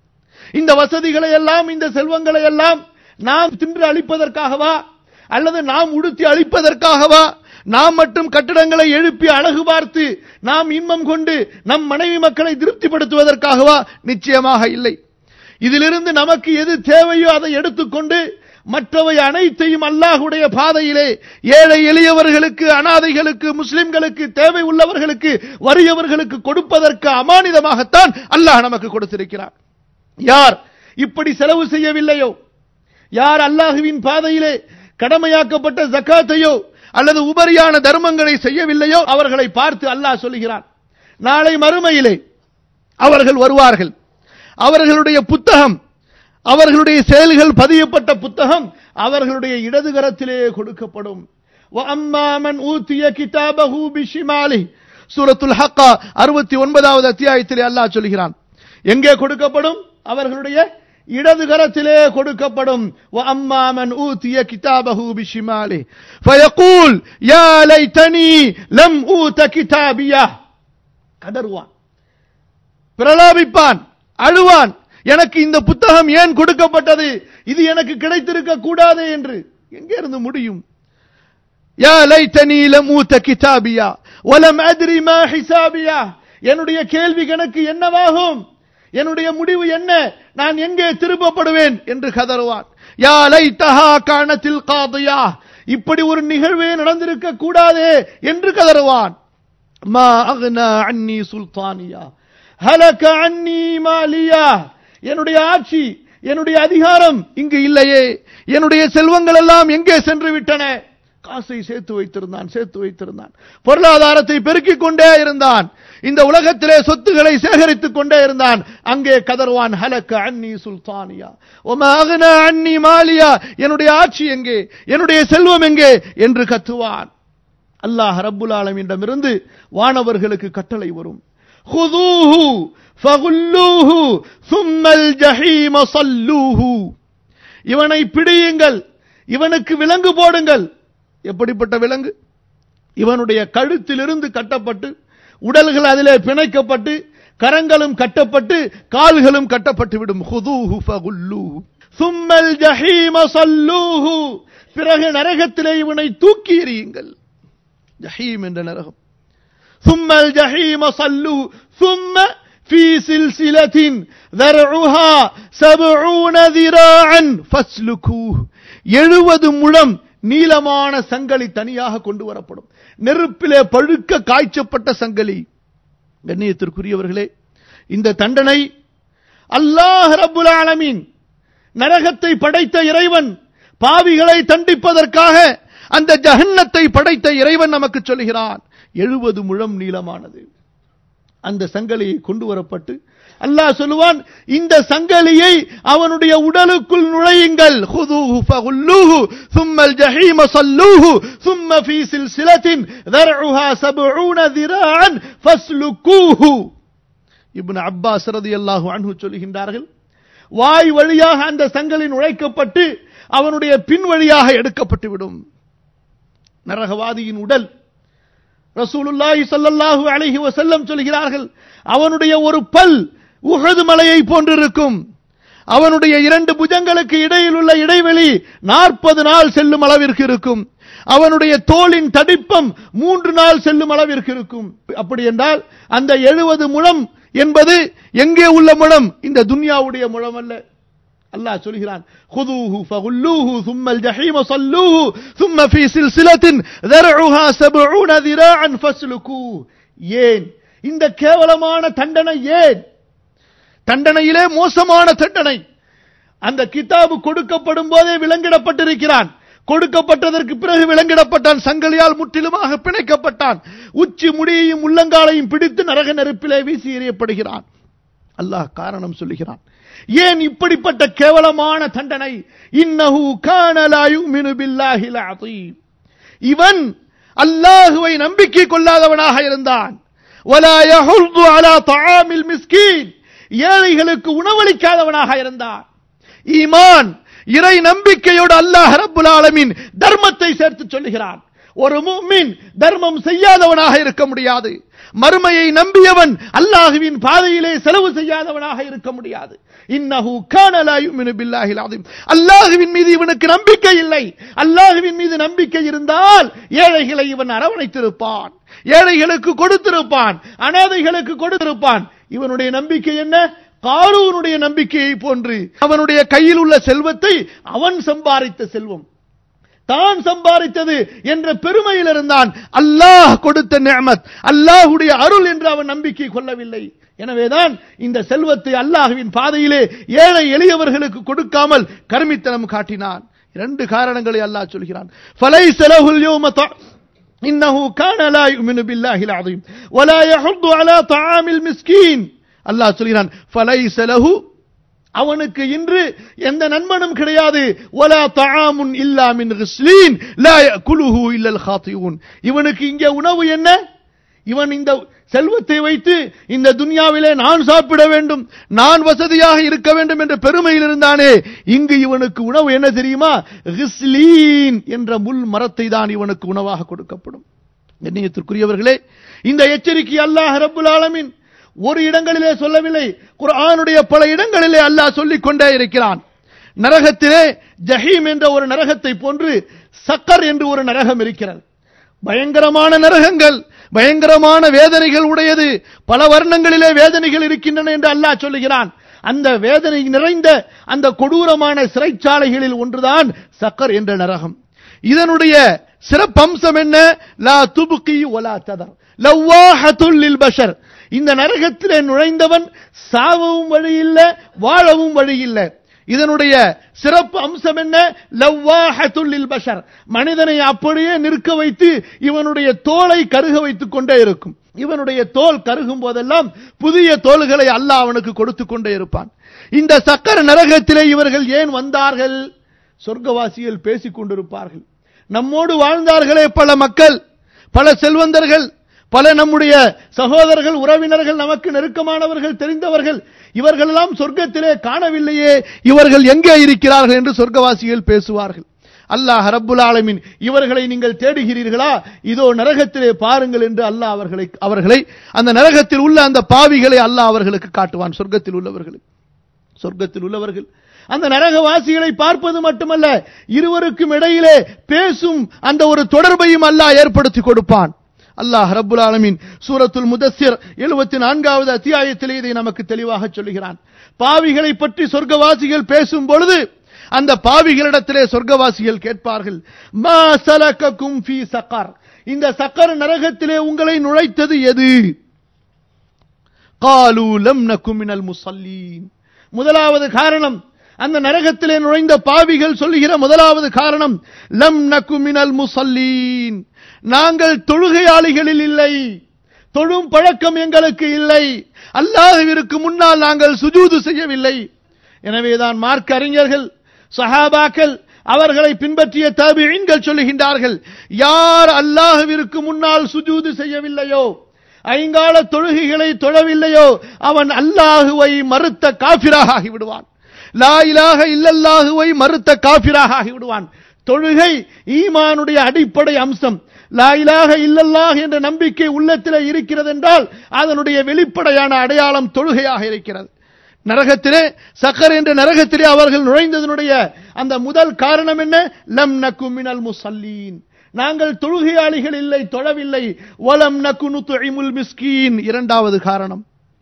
இந்த வசதிகளை எல்லாம் இந்த செல்வங்களை எல்லாம் நாம் தின்று அளிப்பதற்காகவா அல்லது நாம் உடுத்தி அளிப்பதற்காகவா நாம் மட்டும் கட்டடங்களை எழுப்பி அழகு பார்த்து நாம் இன்பம் கொண்டு நம் மனைவி மக்களை திருப்திப்படுத்துவதற்காகவா நிச்சயமாக இல்லை இதிலிருந்து நமக்கு எது தேவையோ அதை எடுத்துக்கொண்டு மற்றவை அனைத்தையும் அல்லாஹுடைய பாதையிலே ஏழை எளியவர்களுக்கு அனாதைகளுக்கு முஸ்லிம்களுக்கு தேவை உள்ளவர்களுக்கு வறியவர்களுக்கு கொடுப்பதற்கு அமானிதமாகத்தான் அல்லாஹ் நமக்கு கொடுத்திருக்கிறார் யார் இப்படி செலவு செய்யவில்லையோ யார் அல்லாஹுவின் பாதையிலே கடமையாக்கப்பட்ட ஜக்காத்தையோ அல்லது உபரியான தர்மங்களை செய்யவில்லையோ அவர்களை பார்த்து அல்லாஹ் சொல்லுகிறான் நாளை மறுமையிலே அவர்கள் வருவார்கள் அவர்களுடைய புத்தகம் அவர்களுடைய செயல்கள் பதியப்பட்ட புத்தகம் அவர்களுடைய இடது கரத்திலே கொடுக்கப்படும் وَأَمَّا مَنْ أُوتِيَ كِتَابَهُ بِشِمَالِهِ சூரத்துல் ஹக்கா அறுபத்தி ஒன்பதாவது அத்தியாயத்திலே அல்லாஹ் சொல்கிறான் எங்கே கொடுக்கப்படும் அவர்களுடைய இடது கரத்திலே கொடுக்கப்படும் وَأَمَّا مَنْ أُوتِيَ كِتَابَهُ بِشِمَالِهِ فَيَقُولُ يَا لَيْتَنِي لَمْ أُوتَ كِتَابِيَهْ கதறுவான் பிரலாபிப்பான் அழுவான் எனக்கு இந்த புத்தகம் ஏன் கொடுக்கப்பட்டது இது எனக்கு கிடைத்திருக்க கூடாது என்று எங்கே இருந்து முடியும் யா லைத்தனி லம் ஊத கிதாபியா வலம் அத்ரி மா ஹிசாபியா என்னுடைய கேள்வி கணக்கு என்னவாகும் என்னுடைய முடிவு என்ன நான் எங்கே திருப்பப்படுவேன் என்று கதறுவான் யா லைத்தஹா காணத்தில் காதியா இப்படி ஒரு நிகழ்வே நடந்திருக்க கூடாதே என்று கதறுவான் மா அக்னா அன்னி சுல்தானியா ஹலக அன்னி மாலியா என்னுடைய ஆட்சி என்னுடைய அதிகாரம் இங்கு இல்லையே என்னுடைய செல்வங்கள் எல்லாம் எங்கே சென்று விட்டன காசை சேர்த்து வைத்திருந்தான் சேர்த்து வைத்திருந்தான் பொருளாதாரத்தை பெருக்கிக் கொண்டே இருந்தான் இந்த உலகத்திலே சொத்துக்களை சேகரித்துக் கொண்டே இருந்தான் அங்கே கதர்வான் ஹலக்க அன்னி சுல்தானியா ஒம அகன அன்னி மாலியா என்னுடைய ஆட்சி எங்கே என்னுடைய செல்வம் எங்கே என்று கத்துவான் அல்லாஹ் ரப்புல் ஆலமீனிடமிருந்து வானவர்களுக்கு கட்டளை வரும் خذوه فغلوه ثم الجحيم صلوه இவனை பிடியுங்கள் இவனுக்கு விலங்கு போடுங்கள் எப்படிப்பட்ட விலங்கு இவனுடைய கழுத்திலிருந்து கட்டப்பட்டு உடல்கள் அதிலே பிணைக்கப்பட்டு கரங்களும் கட்டப்பட்டு கால்களும் கட்டப்பட்டு விடும் خذوه فغلوه ثم الجحيم صلوه பிறகு நரகத்திலே இவனை தூக்கி எறியுங்கள் ஜஹீம் என்ற நரகம் ثم الجحيم صلوه ثم في سلسلة ذرعها سبعون ذراعا فاسلكوه எழுபது முழம் நீளமான சங்கிலி தனியாக கொண்டு வரப்படும் நெருப்பிலே பழுக்க காய்ச்சப்பட்ட சங்கிலி கண்ணியத்திற்குரியவர்களே இந்த தண்டனை அல்லாஹ் ரப்புல் ஆலமீன் நரகத்தை படைத்த இறைவன் பாவிகளை தண்டிப்பதற்காக அந்த ஜஹன்னத்தை படைத்த இறைவன் நமக்கு சொல்கிறான் எழுபது முழம் நீளமானது அந்த சங்கலியை கொண்டு வரப்பட்டு அல்லாஹ் சொல்லுவான் இந்த சங்கலியை அவனுடைய உடலுக்குள் நுழையுங்கள் خذوه فغلوه ثم الجحيم صلوه ثم في سلسلة ذرعها سبعون ذراعا فاسلكوه இப்னு அப்பாஸ் ரலியல்லாஹு அன்ஹு சொல்லுகின்றார்கள் வாய் வழியாக அந்த சங்கலி நுழைக்கப்பட்டு அவனுடைய பின் வழியாக எடுக்கப்பட்டு விடும் நரகவாதியின் உடல் ரசூலுல்லாஹி ஸல்லல்லாஹு அலைஹி வஸல்லம் சொல்கிறார்கள் அவனுடைய ஒரு பல் உஹது மலையை போன்றிருக்கும் அவனுடைய இரண்டு புஜங்களுக்கு இடையில் உள்ள இடைவெளி நாற்பது நாள் செல்லும் அளவிற்கு இருக்கும் அவனுடைய தோளின் தடிப்பம் மூன்று நாள் செல்லும் அளவிற்கு இருக்கும் அப்படி என்றால் அந்த எழுபது முழம் என்பது எங்கே உள்ள முழம் இந்த துன்யாவுடைய முழம் அல்ல அல்லாஹ் சொல்கிறான் خذوه فغلوه ثم الجحيم صلوه ثم في سلسلة ذرعها سبعون ذراعا فاسلكوه ஏன் இந்த கேவலமான தண்டனை ஏன் தண்டனையிலே மோசமான தண்டனை அந்த கிதாபு கொடுக்கப்படும் போதே விலங்கிடப்பட்டிருக்கிறான் கொடுக்கப்பட்டதற்கு பிறகு விலங்கிடப்பட்டான் சங்கலியால் முற்றிலுமாக பிணைக்கப்பட்டான் உச்சி முடியையும் உள்ளங்காலையும் பிடித்து நரக நெருப்பிலே வீசி எறியப்படுகிறான் அல்லாஹ் காரணம் சொல்லுகிறான் ஏன் இப்படிப்பட்ட கேவலமான தண்டனை இன்னஹு கான லா யுமினு பில்லாஹில் அதீம் இவன் அல்லாஹுவை நம்பிக்கை கொள்ளாதவனாக இருந்தான் வலா யஹுது அலா தஆமில் மிஸ்கீன் ஏழைகளுக்கு உணவளிக்காதவனாக இருந்தான் ஈமான் இறை நம்பிக்கையோடு அல்லாஹ் ரப்புல் ஆலமீன் தர்மத்தை சேர்த்து சொல்லுகிறான் ஒரு முஃமின் தர்மம் செய்யாதவனாக இருக்க முடியாது மறுமையை நம்பியவன் அல்லாஹுவின் பாதையிலே செலவு செய்யாதவனாக இருக்க முடியாது இன்னஹு கான லா யுமினு பில்லாஹில் அதீம் அல்லாஹுவின் மீது இவனுக்கு நம்பிக்கை இல்லை அல்லாஹுவின் மீது நம்பிக்கை இருந்தால் ஏழைகளை இவன் அரவணைத்திருப்பான் ஏழைகளுக்கு கொடுத்திருப்பான் அனாதைகளுக்கு கொடுத்திருப்பான் இவனுடைய நம்பிக்கை என்ன காரூனுடைய நம்பிக்கையை போன்று அவனுடைய கையில் உள்ள செல்வத்தை அவன் சம்பாதித்த செல்வம் தான் சம்பாதித்தது என்ற பெருமையில் இருந்தான் அல்லாஹ் கொடுத்த நியமத் அல்லாஹுடைய அருள் என்று அவன் நம்பிக்கை கொள்ளவில்லை எனவேதான் இந்த செல்வத்தை அல்லாஹுவின் பாதையிலே ஏழை எளியவர்களுக்கு கொடுக்காமல் கருமித்தனம் காட்டினான் இரண்டு காரணங்களை அல்லாஹ் சொல்கிறான் ஃபலை செலகுல் யோம إنه كان لا يؤمن بالله العظيم ولا يحض على طعام المسكين அல்லாஹ் சொல்கிறான் فليس له அவனுக்கு இன்று எந்த நண்பனும் கிடையாது ولا طعام الا من غسلين لا ياكله الا الخاطئون இவனுக்கு இங்கே உணவு என்ன இவன் இந்த செல்வத்தை வைத்து இந்த துன்யாவிலே நான் சாப்பிட வேண்டும் நான் வசதியாக இருக்க வேண்டும் என்ற பெருமையில் இருந்தானே இங்கு இவனுக்கு உணவு என்ன தெரியுமா ரிஸ்லீன் என்ற முள் மரத்தை தான் இவனுக்கு உணவாக கொடுக்கப்படும் கண்ணியத்திற்குரியவர்களே இந்த எச்சரிக்கை அல்லாஹ் ரப்புல் ஆலமின் ஒரு இடங்களிலே சொல்லவில்லை குர்ஆனுடைய பல இடங்களிலே அல்லாஹ் சொல்லிக் கொண்டே இருக்கிறான் நரகத்திலே ஜஹீம் என்ற ஒரு நரகத்தை போன்று சக்கர் என்று ஒரு நரகம் இருக்கிறது பயங்கரமான நரகங்கள் பயங்கரமான வேதனைகள் உடையது பல வர்ணங்களிலே வேதனைகள் இருக்கின்றன என்று அல்லாஹ் சொல்லுகிறான் அந்த வேதனை நிறைந்த அந்த கொடூரமான சிறைச்சாலைகளில் ஒன்றுதான் சக்கர் என்ற நரகம் இதனுடைய சிறப்பம்சம் என்ன லா துபுக்கி ஒலா ததர் லவ்வாஹத்துல் லில் பஷர் இந்த நரகத்திலே நுழைந்தவன் சாவவும் வழி இல்ல வாழவும் வழி இல்லை இதனுடைய சிறப்பு அம்சம் என்ன லவ்வாஹத்துல் பஷர் மனிதனை அப்படியே நிற்க வைத்து இவனுடைய தோலை கருக வைத்துக் கொண்டே இருக்கும் இவனுடைய தோல் கருகும் போதெல்லாம் புதிய தோள்களை அல்லாஹ் அவனுக்கு கொடுத்து கொண்டே இருப்பான் இந்த சக்கர நரகத்திலே இவர்கள் ஏன் வந்தார்கள் சொர்க்கவாசிகள் பேசிக் கொண்டிருப்பார்கள் நம்மோடு வாழ்ந்தார்களே பல மக்கள் பல செல்வந்தர்கள் பல நம்முடைய சகோதரர்கள் உறவினர்கள் நமக்கு நெருக்கமானவர்கள் தெரிந்தவர்கள் இவர்கள் எல்லாம் சொர்க்கத்திலே காணவில்லையே இவர்கள் எங்கே இருக்கிறார்கள் என்று சொர்க்கவாசிகள் பேசுவார்கள் அல்லாஹ் ரப்புல் ஆலமின் இவர்களை நீங்கள் தேடுகிறீர்களா இதோ நரகத்திலே பாருங்கள் என்று அல்லாஹ் அவர்களை அவர்களை அந்த நரகத்தில் உள்ள அந்த பாவிகளை அல்லாஹ் அவர்களுக்கு காட்டுவான் சொர்க்கத்தில் உள்ளவர்கள் சொர்க்கத்தில் உள்ளவர்கள் அந்த நரகவாசிகளை பார்ப்பது மட்டுமல்ல இருவருக்கும் இடையிலே பேசும் அந்த ஒரு தொடர்பையும் அல்லாஹ் ஏற்படுத்தி கொடுப்பான் அல்லாஹ் ரப்புல் ஆலமீன் சூரத்துல் முதஸ்ஸிர் 74வது அத்தியாயத்திலே இதை நமக்கு தெளிவாக சொல்லுகிறான் பாவிகளை பற்றி சொர்க்கவாசிகள் பேசும் பொழுது அந்த பாவிகளிடத்திலே சொர்க்கவாசிகள் கேட்பார்கள் மா சலகக்கும் ஃபீ சக்கர் இந்த சக்கர் நரகத்திலே உங்களை நுழைத்தது எது காலு லம் நக்கும் மினல் முஸல்லீன் முதலாவது காரணம் அந்த நரகத்திலே நுழைந்த பாவிகள் சொல்லுகிற முதலாவது காரணம் லம் நக்கும் மினல் முஸல்லீன் நாங்கள் தொழுகையாளிகளில் இல்லை தொழும் பழக்கம் எங்களுக்கு இல்லை அல்லாஹ்விற்கு முன்னால் நாங்கள் சுஜூது செய்யவில்லை எனவேதான் மார்க்க அறிஞர்கள் சஹாபாக்கள் அவர்களை பின்பற்றிய தாபிஈன்கள் சொல்லுகின்றார்கள் யார் அல்லாஹ்விற்கு முன்னால் சுஜூது செய்யவில்லையோ ஐங்கால தொழுகைகளை தொழவில்லையோ அவன் அல்லாஹுவை மறுத்த காபிராக ஆகிவிடுவான் லா இலாஹ இல்லல்லாஹுவை மறுத்த காபிராக ஆகிவிடுவான் தொழுகை ஈமானுடைய அடிப்படை அம்சம் லா இலாஹ இல்லல்லாஹ் என்ற நம்பிக்கை உள்ளத்தில் இருக்கிறது என்றால் அதனுடைய வெளிப்படையான அடையாளம் தொழுகையாக இருக்கிறது நரகத்திலே சக்கர் என்ற நரகத்திலே அவர்கள் நுழைந்ததனுடைய அந்த முதல் காரணம் என்ன லம் நக்கு மினல் முசல்லீன் நாங்கள் தொழுகையாளிகள் இல்லை தொழவில்லை வலம் நக்கு நுத்துஇமுல் மிஸ்கீன் இரண்டாவது காரணம்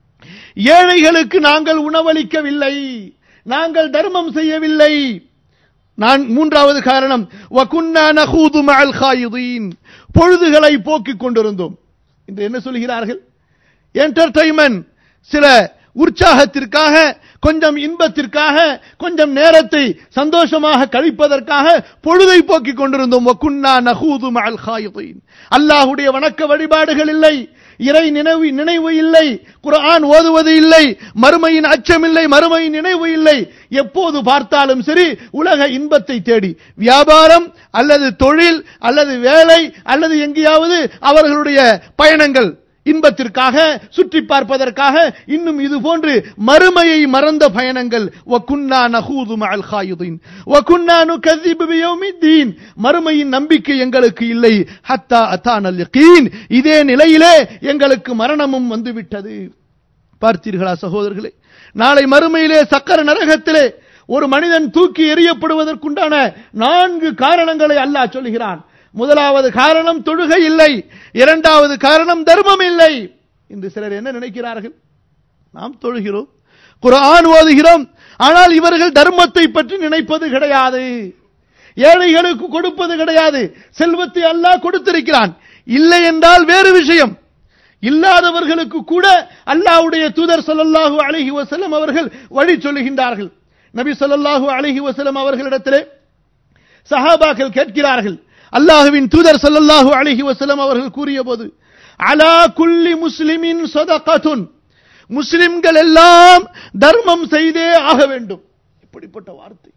ஏழைகளுக்கு நாங்கள் உணவளிக்கவில்லை நாங்கள் தர்மம் செய்யவில்லை நான் மூன்றாவது காரணம் வகுன்னா நகூது மஅல் காயிதீன் பொழுதுகளை போக்கிக் கொண்டிருந்தோம் இன்று என்ன சொல்கிறார்கள் என்டர்டைன்மெண்ட் சில உற்சாகத்திற்காக கொஞ்சம் இன்பத்திற்காக கொஞ்சம் நேரத்தை சந்தோஷமாக கழிப்பதற்காக பொழுதை போக்கிக் கொண்டிருந்தோம் வகுன்னா நகூது மஅல் காயிதீன் அல்லாஹ்வுடைய வணக்க வழிபாடுகள் இல்லை இறை நினைவு நினைவு இல்லை குர்ஆன் ஓதுவது இல்லை மறுமையின் அச்சம் இல்லை மறுமையின் நினைவு இல்லை எப்போது பார்த்தாலும் சரி உலக இன்பத்தை தேடி வியாபாரம் அல்லது தொழில் அல்லது வேலை அல்லது எங்கேயாவது அவர்களுடைய பயணங்கள் இன்பத்திற்காக சுற்றி பார்ப்பதற்காக இன்னும் இது போன்று மறுமையை மறந்த பயணங்கள் வகுன்னா நகூது மஅல் காயிதீன் வகுன்னா நுகذிபு பியௌமித்தீன் மறுமையின் நம்பிக்கை எங்களுக்கு இல்லை ஹத்தா அத்தானல் யகீன் இதே நிலையிலே எங்களுக்கு மரணமும் வந்துவிட்டது பார்த்தீர்களா சகோதரர்களே நாளை மறுமையிலே சக்கர நரகத்திலே ஒரு மனிதன் தூக்கி எறியப்படுவதற்குண்டான நான்கு காரணங்களை அல்லாஹ் சொல்கிறான் முதலாவது காரணம் தொழுகை இல்லை இரண்டாவது காரணம் தர்மம் இல்லை இன்று சிலர் என்ன நினைக்கிறார்கள் நாம் தொழுகிறோம் குர்ஆன் ஓதுகிறோம் ஆனால் இவர்கள் தர்மத்தை பற்றி நினைப்பது கிடையாது ஏழைகளுக்கு கொடுப்பது கிடையாது செல்வத்தை அல்லாஹ் கொடுத்திருக்கிறான் இல்லை என்றால் வேறு விஷயம் இல்லாதவர்களுக்கு கூட அல்லாஹ்வுடைய தூதர் ஸல்லல்லாஹு அலைஹி வஸல்லம் அவர்கள் வழி சொல்லுகின்றார்கள் நபி ஸல்லல்லாஹு அலைஹி வஸல்லம் அவர்களிடத்திலே சஹாபாக்கள் கேட்கிறார்கள் அல்லாஹுவின் தூதர் ஸல்லல்லாஹு அலைஹி வஸல்லம் அவர்கள் கூறியபோது அலா குல்லி முஸ்லிமின் சதகத்துன் முஸ்லிம்கள் எல்லாம் தர்மம் செய்தே ஆக வேண்டும் இப்படிப்பட்ட வார்த்தை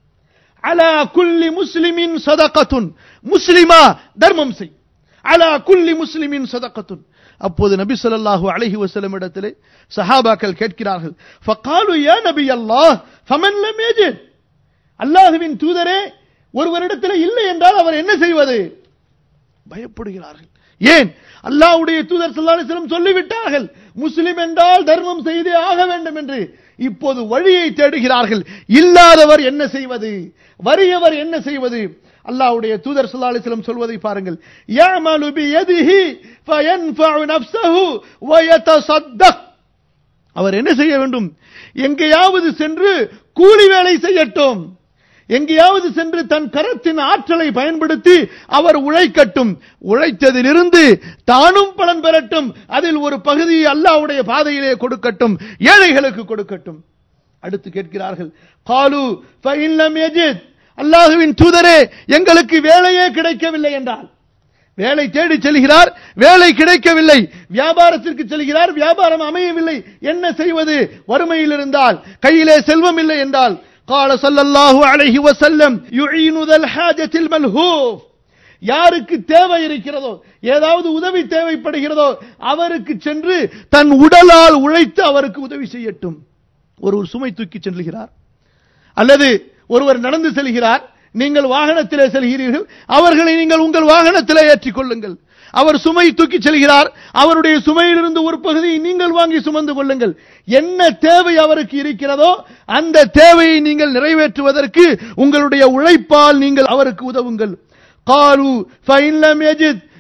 அலா குல்லி முஸ்லிமின் சதகத்துன் முஸ்லிமா தர்மம் செய் அலா குல்லி முஸ்லிமின் சதகத்துன் அப்போது நபி ஸல்லல்லாஹு அலைஹி வஸல்லம் இடத்திலே சஹாபாக்கள் கேட்கிறார்கள் ஃபகாலு யா நபி அல்லாஹ் ஃபமன் லம் யஜித் அல்லாஹ்வின் தூதரே ஒருவரிடத்தில் இல்லை என்றால் அவர் என்ன செய்வது பயப்படுகிறார்கள் ஏன் அல்லாஹ்வுடைய தூதர் ஸல்லல்லாஹு அலைஹி வஸல்லம் சொல்லிவிட்டார்கள் முஸ்லிம் என்றால் தர்மம் செய்தே ஆக வேண்டும் என்று இப்போது வழியை தேடுகிறார்கள் இல்லாதவர் என்ன செய்வது வறியவர் என்ன செய்வது அல்லாஹ்வுடைய தூதர் ஸல்லல்லாஹு அலைஹி வஸல்லம் சொல்வதை பாருங்கள் யஅமலு பியதிஹி ஃபயன்ஃபஉ நஃப்ஸஹு வயதஸத்தக் அவர் என்ன செய்ய வேண்டும் எங்கேயாவது சென்று கூலி வேலை செய்யட்டும் எங்கேயாவது சென்று தன் கரத்தின் ஆற்றலை பயன்படுத்தி அவர் உழைக்கட்டும் உழைத்ததிலிருந்து தானும் பலன் பெறட்டும் அதில் ஒரு பகுதியை அல்லாஹ்வுடைய பாதையிலே கொடுக்கட்டும் ஏழைகளுக்கு கொடுக்கட்டும் அடுத்து கேட்கிறார்கள் காலு ஃபஇன்லம் யஜித் அல்லாஹுவின் தூதரே எங்களுக்கு வேலையே கிடைக்கவில்லை என்றால் வேலை தேடி செல்கிறார் வேலை கிடைக்கவில்லை வியாபாரத்திற்கு செல்கிறார் வியாபாரம் அமையவில்லை என்ன செய்வது வறுமையில் இருந்தால் கையிலே செல்வம் இல்லை என்றால் قال صلى الله عليه وسلم يعين ذا الحاجة الملهوف யாருக்கு தேவை இருக்கிறதோ ஏதாவது உதவி தேவைப்படுகிறதோ அவருக்கு சென்று தன் உடலால் உழைத்து அவருக்கு உதவி செய்யட்டும் ஒருவர் சுமை தூக்கி செல்கிறார் அல்லது ஒருவர் நடந்து செல்கிறார் நீங்கள் வாகனத்திலே செல்கிறீர்கள் அவர்களை நீங்கள் உங்கள் வாகனத்திலே ஏற்றிக் கொள்ளுங்கள் அவர் சுமை தூக்கி செல்கிறார் அவருடைய சுமையிலிருந்து ஒரு பகுதியை நீங்கள் வாங்கி சுமந்து கொள்ளுங்கள் என்ன தேவை அவருக்கு இருக்கிறதோ அந்த தேவையை நீங்கள் நிறைவேற்றுவதற்கு உங்களுடைய உழைப்பால் நீங்கள் அவருக்கு உதவுங்கள் قالوا فإن لم يجد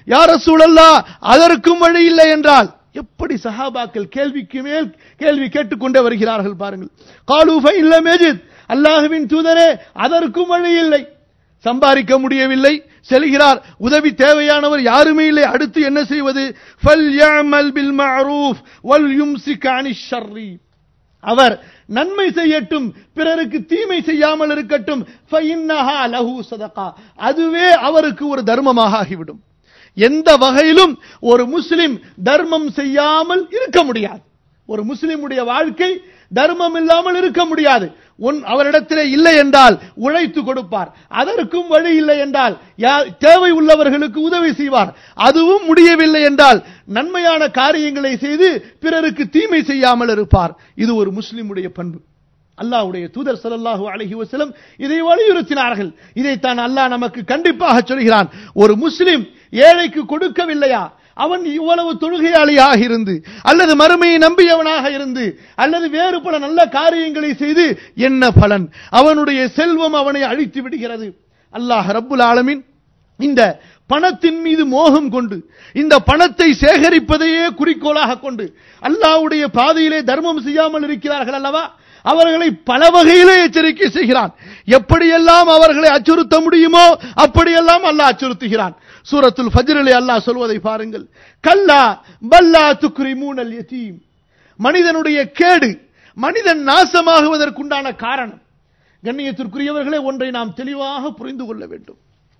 யார் ரசூலல்லா அதற்கும் வழி இல்லை என்றால் எப்படி சஹாபாக்கள் கேள்விக்கு மேல் கேள்வி கேட்டுக்கொண்டே வருகிறார்கள் பாருங்கள் காலூஃபை இல்ல மேஜித் அல்லாஹுவின் தூதரே அதற்கும் வழி இல்லை சம்பாதிக்க முடியவில்லை செல்கிறார் உதவி தேவையானவர் யாருமே இல்லை அடுத்து என்ன செய்வது ஃபல்யஅமல் பில் மஅரூஃப் வல் யும்சிக் அனிஷ் ஷர்ரி அவர் நன்மை செய்யட்டும் பிறருக்கு தீமை செய்யாமல் இருக்கட்டும் ஃபஇன்னஹா லஹு சதகா அதுவே அவருக்கு ஒரு தர்மமாக ஆகிவிடும் எந்த வகையிலும் ஒரு முஸ்லிம் தர்மம் செய்யாமல் இருக்க முடியாது ஒரு முஸ்லிமுடைய வாழ்க்கை தர்மம் இல்லாமல் இருக்க முடியாது உன் அவரிடத்திலே இல்லை என்றால் உழைத்து கொடுப்பார் அதற்கும் வழி இல்லை என்றால் யா- தேவை உள்ளவர்களுக்கு உதவி செய்வார் அதுவும் முடியவில்லை என்றால் நன்மையான காரியங்களை செய்து பிறருக்கு தீமை செய்யாமல் இருப்பார் இது ஒரு முஸ்லிமுடைய பண்பு அல்லாஹ்வுடைய தூதர் ஸல்லல்லாஹு அலைஹி வஸல்லம் இதை வலியுறுத்தினார்கள் இதைத்தான் அல்லாஹ் நமக்கு கண்டிப்பாக சொல்கிறான் ஒரு முஸ்லிம் ஏழைக்கு கொடுக்கவில்லையா அவன் இவ்வளவு தொழுகையாளியாக இருந்து அல்லது மறுமையை நம்பியவனாக இருந்து அல்லது வேறு பல நல்ல காரியங்களை செய்து என்ன பலன் அவனுடைய செல்வம் அவனை அழித்து விடுகிறது அல்லாஹ் ரப்புல் ஆலமீன் இந்த பணத்தின் மீது மோகம் கொண்டு இந்த பணத்தை சேகரிப்பதையே குறிக்கோளாக கொண்டு அல்லாஹ்வுடைய பாதையிலே தர்மம் செய்யாமல் இருக்கிறார்கள் அல்லவா அவர்களை பல வகையிலே எச்சரிக்கை செய்கிறான் எப்படியெல்லாம் அவர்களை அச்சுறுத்த முடியுமோ அப்படியெல்லாம் அல்லாஹ் அச்சுறுத்துகிறான் சூரத்துல் ஃபஜ்ரிலே அல்லாஹ் சொல்வதை பாருங்கள் கல்லா பல்லா துக்ரிமூனல் யதீம் மனிதனுடைய கேடு மனிதன் நாசமாகுவதற்குண்டான காரணம் கண்ணியத்திற்குரியவர்களே ஒன்றை நாம் தெளிவாக புரிந்து கொள்ள வேண்டும்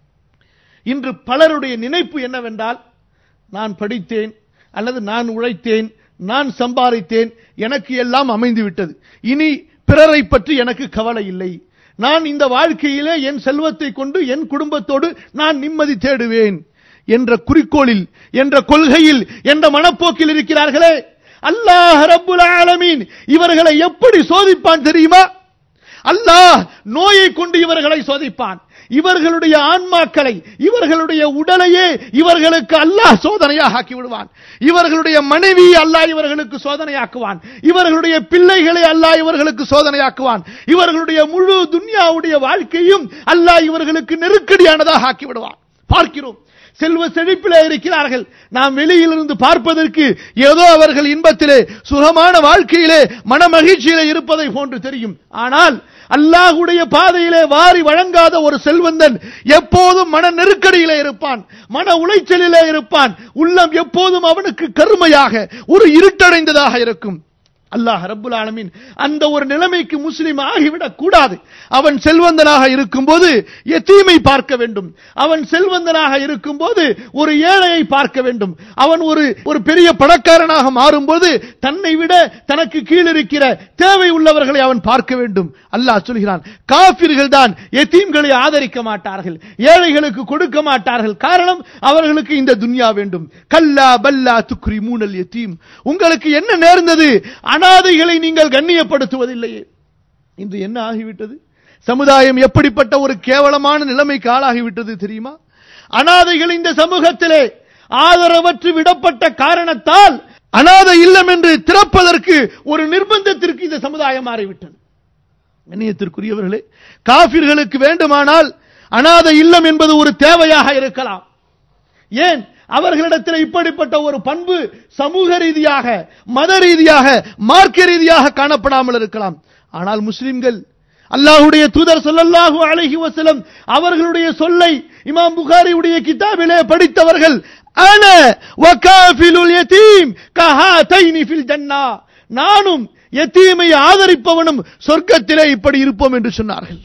இன்று பலருடைய நினைப்பு என்னவென்றால் நான் படித்தேன் அல்லது நான் உழைத்தேன் நான் சம்பாதித்தேன் எனக்கு எல்லாம் அமைந்து விட்டது இனி பிறரை பற்றி எனக்கு கவலை இல்லை நான் இந்த வாழ்க்கையிலே என் செல்வத்தை கொண்டு என் குடும்பத்தோடு நான் நிம்மதி தேடுவேன் என்ற குறிக்கோளில் என்ற கொள்கையில் என்ற மனப்போக்கில் இருக்கிறார்களே அல்லாஹ் ரப்புல் ஆலமீன் இவர்களை எப்படி சோதிப்பான் தெரியுமா அல்லாஹ் நோயை கொண்டு இவர்களை சோதிப்பான் இவர்களுடைய ஆன்மாக்களை இவர்களுடைய உடலையே இவர்களுக்கு அல்லாஹ் சோதனையாக ஆக்கி விடுவான் இவர்களுடைய மனைவி அல்லாஹ் இவர்களுக்கு சோதனையாக்குவான் இவர்களுடைய பிள்ளைகளை அல்லாஹ் இவர்களுக்கு சோதனையாக்குவான் இவர்களுடைய முழு துன்யாவுடைய வாழ்க்கையும் அல்லாஹ் இவர்களுக்கு நெருக்கடியானதாக ஆக்கி விடுவான் பார்க்கிறோம் செல்வ செழிப்பிலே இருக்கிறார்கள் நாம் வெளியிலிருந்து பார்ப்பதற்கு ஏதோ அவர்கள் இன்பத்திலே சுகமான வாழ்க்கையிலே மன மகிழ்ச்சியிலே இருப்பதை போன்று தெரியும் ஆனால் அல்லாஹுடைய பாதையிலே வாரி வழங்காத ஒரு செல்வந்தன் எப்போதும் மன நெருக்கடியிலே இருப்பான் மன உளைச்சலிலே இருப்பான் உள்ளம் எப்போதும் அவனுக்கு கருமையாக ஒரு இருட்டடைந்ததாக இருக்கும் அல்லாஹ் ரப்புல் ஆலமீன் அந்த ஒரு நிலைமைக்கு முஸ்லிம் ஆகிவிடக் கூடாது அவன் செல்வந்தனாக இருக்கும்போது எத்தீமை பார்க்க வேண்டும் அவன் செல்வந்தனாக இருக்கும்போது ஒரு ஏழையை பார்க்க வேண்டும் அவன் ஒரு ஒரு பெரிய பணக்காரனாக மாறும்போது தன்னை விட தனக்கு கீழ் இருக்கிற தேவை உள்ளவர்களை அவன் பார்க்க வேண்டும் அல்லாஹ் சொல்கிறான் காபிர்கள் தான் எத்தீம்களை ஆதரிக்க மாட்டார்கள் ஏழைகளுக்கு கொடுக்க மாட்டார்கள் காரணம் அவர்களுக்கு இந்த துன்யா வேண்டும் கல்லா பல்லா துக்ரி மூனல் எத்தீம் உங்களுக்கு என்ன நேர்ந்தது அனாதைகளை நீங்கள் கண்ணியப்படுத்துவதில்லையே இன்று என்ன ஆகிவிட்டது சமுதாயம் எப்படிப்பட்ட ஒரு கேவலமான நிலைமைக்கு ஆளாகிவிட்டது தெரியுமா அனாதைகள் இந்த சமூகத்திலே ஆதரவற்று விடப்பட்ட காரணத்தால் அனாதை இல்லம் என்று திறப்பதற்கு ஒரு நிர்பந்தத்திற்கு இந்த சமுதாயம் மாறிவிட்டது கண்ணியத்திற்குரியவர்களே காபிர்களுக்கு வேண்டுமானால் அனாதை இல்லம் என்பது ஒரு தேவையாக இருக்கலாம் ஏன் அவர்களிடத்தில் இப்படிப்பட்ட ஒரு பண்பு சமூக ரீதியாக மத ரீதியாக மார்க்க ரீதியாக காணப்படாமல் இருக்கலாம் ஆனால் முஸ்லிம்கள் அல்லாஹ்வுடைய தூதர் ஸல்லல்லாஹு அலைஹி வஸல்லம் அவர்களுடைய சொல்லை இமாம் புகாரியுடைய கிதாபிலே படித்தவர்கள் அன வகாஃபிலுல் யதீம் கஹாதைனி ஃபில் ஜன்னா நானும் யதீமை ஆதரிப்பவனும் சொர்க்கத்திலே இப்படி இருப்போம் என்று சொன்னார்கள்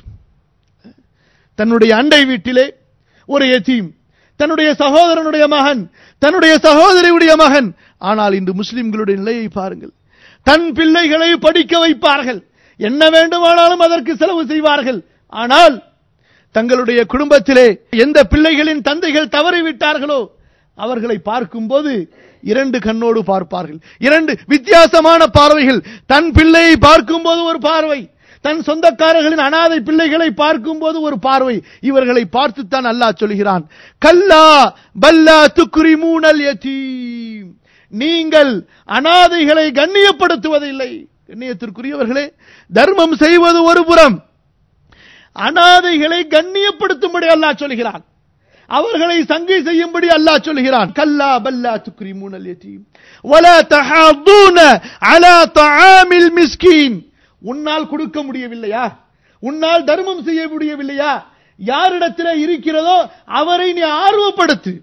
தன்னுடைய அண்டை வீட்டிலே ஒரு யதீம் தன்னுடைய சகோதரனுடைய மகன் தன்னுடைய சகோதரியுடைய மகன் ஆனால் இன்று முஸ்லிம்களுடைய நிலையை பாருங்கள் தன் பிள்ளைகளை படிக்க வைப்பார்கள் என்ன வேண்டுமானாலும் அதற்கு செலவு செய்வார்கள் ஆனால் தங்களுடைய குடும்பத்திலே எந்த பிள்ளைகளின் தந்தைகள் தவறிவிட்டார்களோ அவர்களை பார்க்கும்போது இரண்டு கண்ணோடு பார்ப்பார்கள் இரண்டு வித்தியாசமான பார்வைகள் தன் பிள்ளையை பார்க்கும்போது ஒரு பார்வை தன் சொந்தக்காரர்களின் அனாதை பிள்ளைகளை பார்க்கும்போது ஒரு பார்வை இவர்களை பார்த்துத்தான் அல்லாஹ் சொல்கிறான் கல்லா பல்லா துக்குரி மூனல் யதீம் நீங்கள் அனாதைகளை கண்ணியப்படுத்துவதில்லை கண்ணியத்திற்குரியவர்களே தர்மம் செய்வது ஒரு புறம் அனாதைகளை கண்ணியப்படுத்தும்படி அல்லாஹ் சொல்கிறான் அவர்களை சங்கை செய்யும்படி அல்லாஹ் சொல்கிறான் கல்லா பல்லா துக்ரிமூனல் யதீம் வலா தஹாதுன அலா தஆமில் மிஸ்கீன் உன்னால் கொடுக்க முடியவில்லையா உன்னால் தர்மம் செய்ய முடியவில்லையா யாரிடத்தில் இருக்கிறதோ அவரை நீ ஆர்வப்படுத்து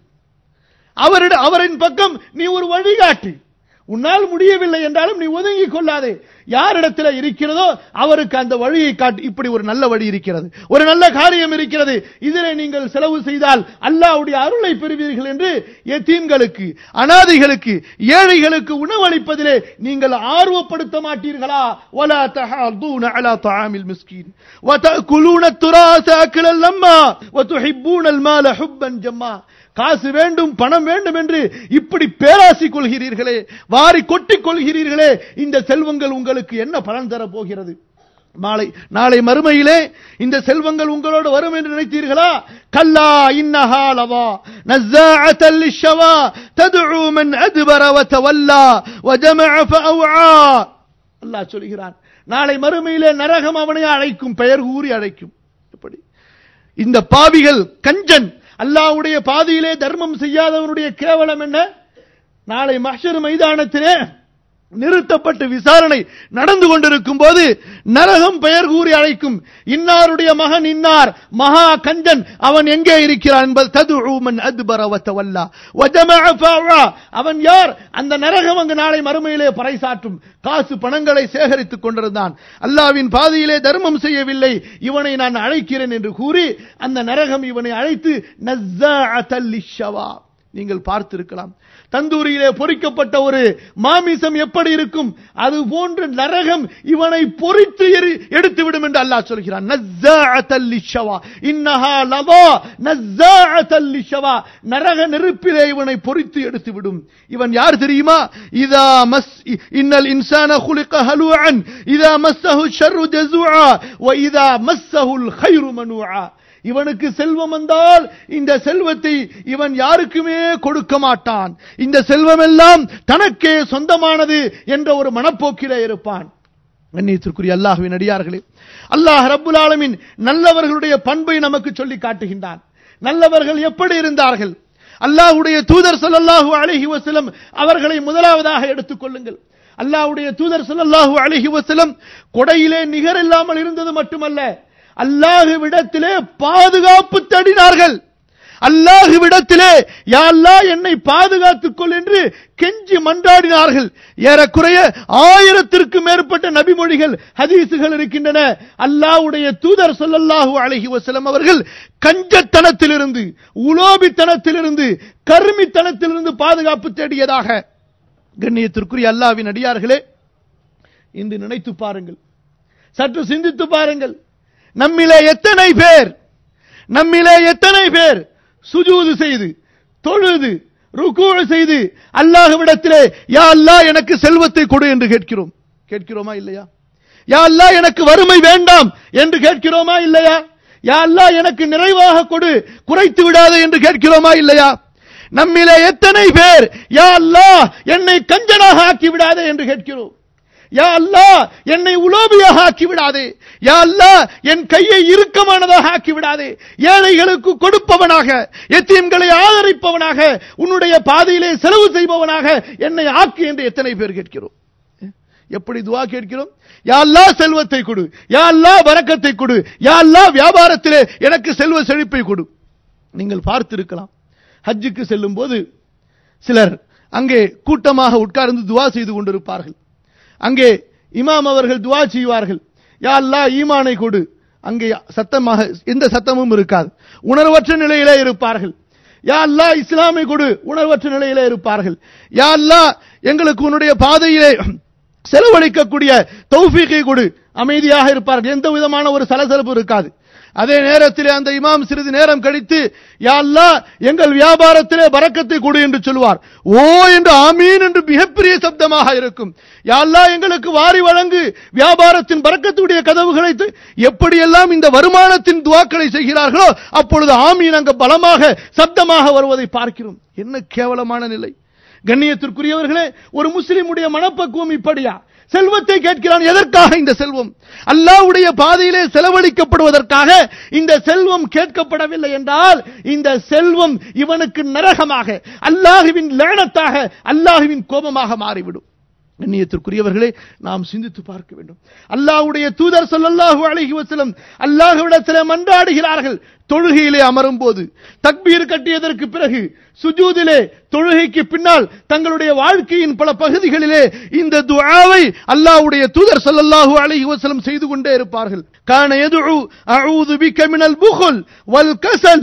அவரிட அவரின் பக்கம் நீ ஒரு வழிகாட்டு உன்னால் முடியவில்லை என்றாலும் நீ ஒதுங்கிக் கொள்ளாதே யாரிடத்தில் இருக்கிறதோ அவருக்கு அந்த வழியை காட்டு இப்படி ஒரு நல்ல வழி இருக்கிறது ஒரு நல்ல காரியம் இருக்கிறது இதிலே நீங்கள் செலவு செய்தால் அல்லாஹ்வுடைய அருளை பெறுவீர்கள் என்று எத்தீம்களுக்கு அனாதைகளுக்கு ஏழைகளுக்கு உணவளிப்பதிலே நீங்கள் ஆர்வப்படுத்த மாட்டீர்களா ولا تحاضون على طعام المسكين وتأكلون التراث أكلا لما وتحبون المال حبا جما காசு வேண்டும் பணம் வேண்டும் என்று இப்படி பேராசி கொள்கிறீர்களே வாரி கொட்டிக் கொள்கிறீர்களே இந்த செல்வங்கள் உங்களுக்கு என்ன பலன் தர போகிறது நாளை நாளை மறுமையிலே இந்த செல்வங்கள் உங்களோடு வரும் என்று நினைத்தீர்களா கல்லா இன்னஹா லவா நஸ்ஸாஅத்தல் லிஷ்ஷவா ததுஉ மன் அத்பர வதவல்லா வஜமஅ ஃபஅவஆ அல்லாஹ் சொல்கிறான் நாளை மறுமையிலே நரகம் அவனை அழைக்கும் பெயர் கூறி அழைக்கும் எப்படி இந்த பாவிகள் கஞ்சன் அல்லாஹ்வுடைய பாதையிலே தர்மம் செய்யாதவனுடைய கேவலம் என்ன நாளை மஹ்ஷர் மைதானத்திலே நிறுத்தப்பட்டு விசாரணை நடந்து கொண்டிருக்கும் போது நரகம் பெயர் கூறி அழைக்கும் இன்னாருடைய மகன் இன்னார் மகா கஞ்சன் அவன் எங்கே இருக்கிறான் என்பது ததுமன் அத்பர வத்தவல்லா வஜமஅ ஃபஅவா அவன் யார் அந்த நரகம் அங்கு நாளை மறுமையிலே பறைசாற்றும் காசு பணங்களை சேகரித்துக் கொண்டிருந்தான் அல்லாவின் பாதையிலே தர்மம் செய்யவில்லை இவனை நான் அழைக்கிறேன் என்று கூறி அந்த நரகம் இவனை அழைத்து நஸ்ஸாஅத்தல் லிஷ்ஷவா நீங்கள் பார்த்திருக்கலாம் தந்தூரியிலே பொறிக்கப்பட்ட ஒரு மாமிசம் எப்படி இருக்கும் அது போன்று நரகம் இவனை பொறித்து எரி எடுத்து விடும் என்று அல்லாஹ் சொல்கிறான் நஸ்ஸாஅத்தல் லிஷ்ஷவா இன்னஹா லவா நஸ்ஸாஅத்தல் லிஷ்ஷவா நரக நெருப்பிலே இவனை பொறித்து எடுத்து விடும் இவன் யார் தெரியுமா இதா மஸ் இன்னல் இன்சான خلق هلوعا اذا مسه الشر جزوعا واذا مسه الخير منوعا இவனுக்கு செல்வம் வந்தால் இந்த செல்வத்தை இவன் யாருக்குமே கொடுக்க மாட்டான் இந்த செல்வம் எல்லாம் தனக்கே சொந்தமானது என்ற ஒரு மனப்போக்கிலே இருப்பான் கண்ணியத்திற்குரிய அல்லாஹ்வின் அடியார்களே அல்லாஹ் ரப்புல் ஆலமீன் நல்லவர்களுடைய பண்பை நமக்கு சொல்லி காட்டுகின்றான் நல்லவர்கள் எப்படி இருந்தார்கள் அல்லாஹ்வுடைய தூதர் ஸல்லல்லாஹு அலைஹி வஸல்லம் அவர்களை முதலாவதாக எடுத்துக் கொள்ளுங்கள் அல்லாஹ்வுடைய தூதர் ஸல்லல்லாஹு அலைஹி வஸல்லம் கொடையிலே நிகர் இல்லாமல் இருந்தது மட்டுமல்ல அல்லாஹுவிடத்திலே பாதுகாப்பு தேடினார்கள் அல்லாஹுவிடத்திலே யா அல்லாஹ் என்னை பாதுகாத்துக் கொள் என்று கெஞ்சி மன்றாடினார்கள் ஏறக்குறைய ஆயிரத்திற்கும் மேற்பட்ட நபிமொழிகள் ஹதீசுகள் இருக்கின்றன அல்லாஹ்வுடைய தூதர் ஸல்லல்லாஹு அலைஹி வஸல்லம் அவர்கள் கஞ்சத்தனத்திலிருந்து உலோபித்தனத்திலிருந்து கருமித்தனத்திலிருந்து பாதுகாப்பு தேடியதாக கண்ணியத்திற்குரிய அல்லாஹ்வின் அடியார்களே இன்று நினைத்து பாருங்கள் சற்று சிந்தித்து பாருங்கள் நம்மிலே எத்தனை பேர் நம்மிலே எத்தனை பேர் சுஜூது செய்து தொழுது ருக்கூ செய்து அல்லாஹ்விடத்திலே யா அல்லாஹ் எனக்கு செல்வத்தை கொடு என்று கேட்கிறோம் கேட்கிறோமா இல்லையா யா அல்லாஹ் எனக்கு வறுமை வேண்டாம் என்று கேட்கிறோமா இல்லையா யா அல்லாஹ் எனக்கு நிறைவாக கொடு குறைத்து விடாதே என்று கேட்கிறோமா இல்லையா நம்மிலே எத்தனை பேர் யா அல்லாஹ் என்னை கஞ்சனாக ஆக்கி விடாதே என்று கேட்கிறோம் யா அல்லாஹ் என்னை உலோபியாக ஆக்கி விடாதே யா அல்லாஹ் என் கையை இறுக்கமானதாக ஆக்கி விடாதே ஏழைகளுக்கு கொடுப்பவனாக எத்தீம்களை ஆதரிப்பவனாக உன்னுடைய பாதையிலே செலவு செய்பவனாக என்னை ஆக்கி என்று எத்தனை பேர் கேட்கிறோம் எப்படி துவா கேட்கிறோம் யா அல்லாஹ் செல்வத்தை கொடு யா அல்லாஹ் வரக்கத்தை கொடு யா அல்லாஹ் வியாபாரத்திலே எனக்கு செல்வ செழிப்பை கொடு நீங்கள் பார்த்திருக்கலாம் ஹஜ்ஜுக்கு செல்லும் போது சிலர் அங்கே கூட்டமாக உட்கார்ந்து துவா செய்து கொண்டிருப்பார்கள் அங்கே இமாம் அவர்கள் துவா செய்வார்கள் யா அல்லாஹ் ஈமானை கொடு அங்கே சத்தமாக எந்த சத்தமும் இருக்காது உணர்வற்ற நிலையிலே இருப்பார்கள் யா அல்லாஹ் இஸ்லாமை கொடு உணர்வற்ற நிலையிலே இருப்பார்கள் யா அல்லாஹ் எங்களுக்கு உன்னுடைய பாதையிலே செலவழிக்கக்கூடிய தௌஃபீகை கொடு அமைதியாக இருப்பார்கள் எந்த விதமான ஒரு சலசலப்பு இருக்காது அதே நேரத்திலே அந்த இமாம் சிறிது நேரம் கழித்து யா அல்லாஹ் எங்கள் வியாபாரத்திலே பரக்கத்தை கொடு என்று சொல்வார் ஓ என்று ஆமீன் என்று மிகப்பெரிய சப்தமாக இருக்கும் யா அல்லாஹ் எங்களுக்கு வாரி வழங்கு வியாபாரத்தின் பரக்கத்துடைய கதவுகளை தி- எப்படியெல்லாம் இந்த வருமானத்தின் துவாக்களை செய்கிறார்களோ அப்பொழுது ஆமீன் அங்கு பலமாக சப்தமாக வருவதை பார்க்கிறோம் என்ன கேவலமான நிலை கண்ணியத்திற்குரியவர்களே ஒரு முஸ்லிமுடைய மனப்பக்குவம் இப்படியா செல்வத்தை கேட்கிறான் எதற்காக இந்த செல்வம் அல்லாஹ்வுடைய பாதையிலே செலவழிக்கப்படுவதற்காக இந்த செல்வம் கேட்கப்படவில்லை என்றால் இந்த செல்வம் இவனுக்கு நரகமாக அல்லாஹுவின் லேனத்தாக அல்லாஹுவின் கோபமாக மாறிவிடும் கண்ணியத்திற்குரியவர்களே நாம் சிந்தித்து பார்க்க வேண்டும் அல்லாஹ்வுடைய தூதர் ஸல்லல்லாஹு அலைஹி வஸல்லம் அல்லாஹ்விடத்திலே மன்றாடுகிறார்கள் தொழுகையிலே அமரும் போது தக்பீர் கட்டியதற்கு பிறகு சுஜூதிலே தொழுகைக்கு பின்னால் தங்களுடைய வாழ்க்கையின் பல பகுதிகளிலே இந்த துஆவை அல்லாஹ்வுடைய தூதர் ஸல்லல்லாஹு அலைஹி வஸல்லம் செய்து கொண்டே இருப்பார்கள் கான யதுஉ அஊது பிக மினல் புகுல் வல் கஸல்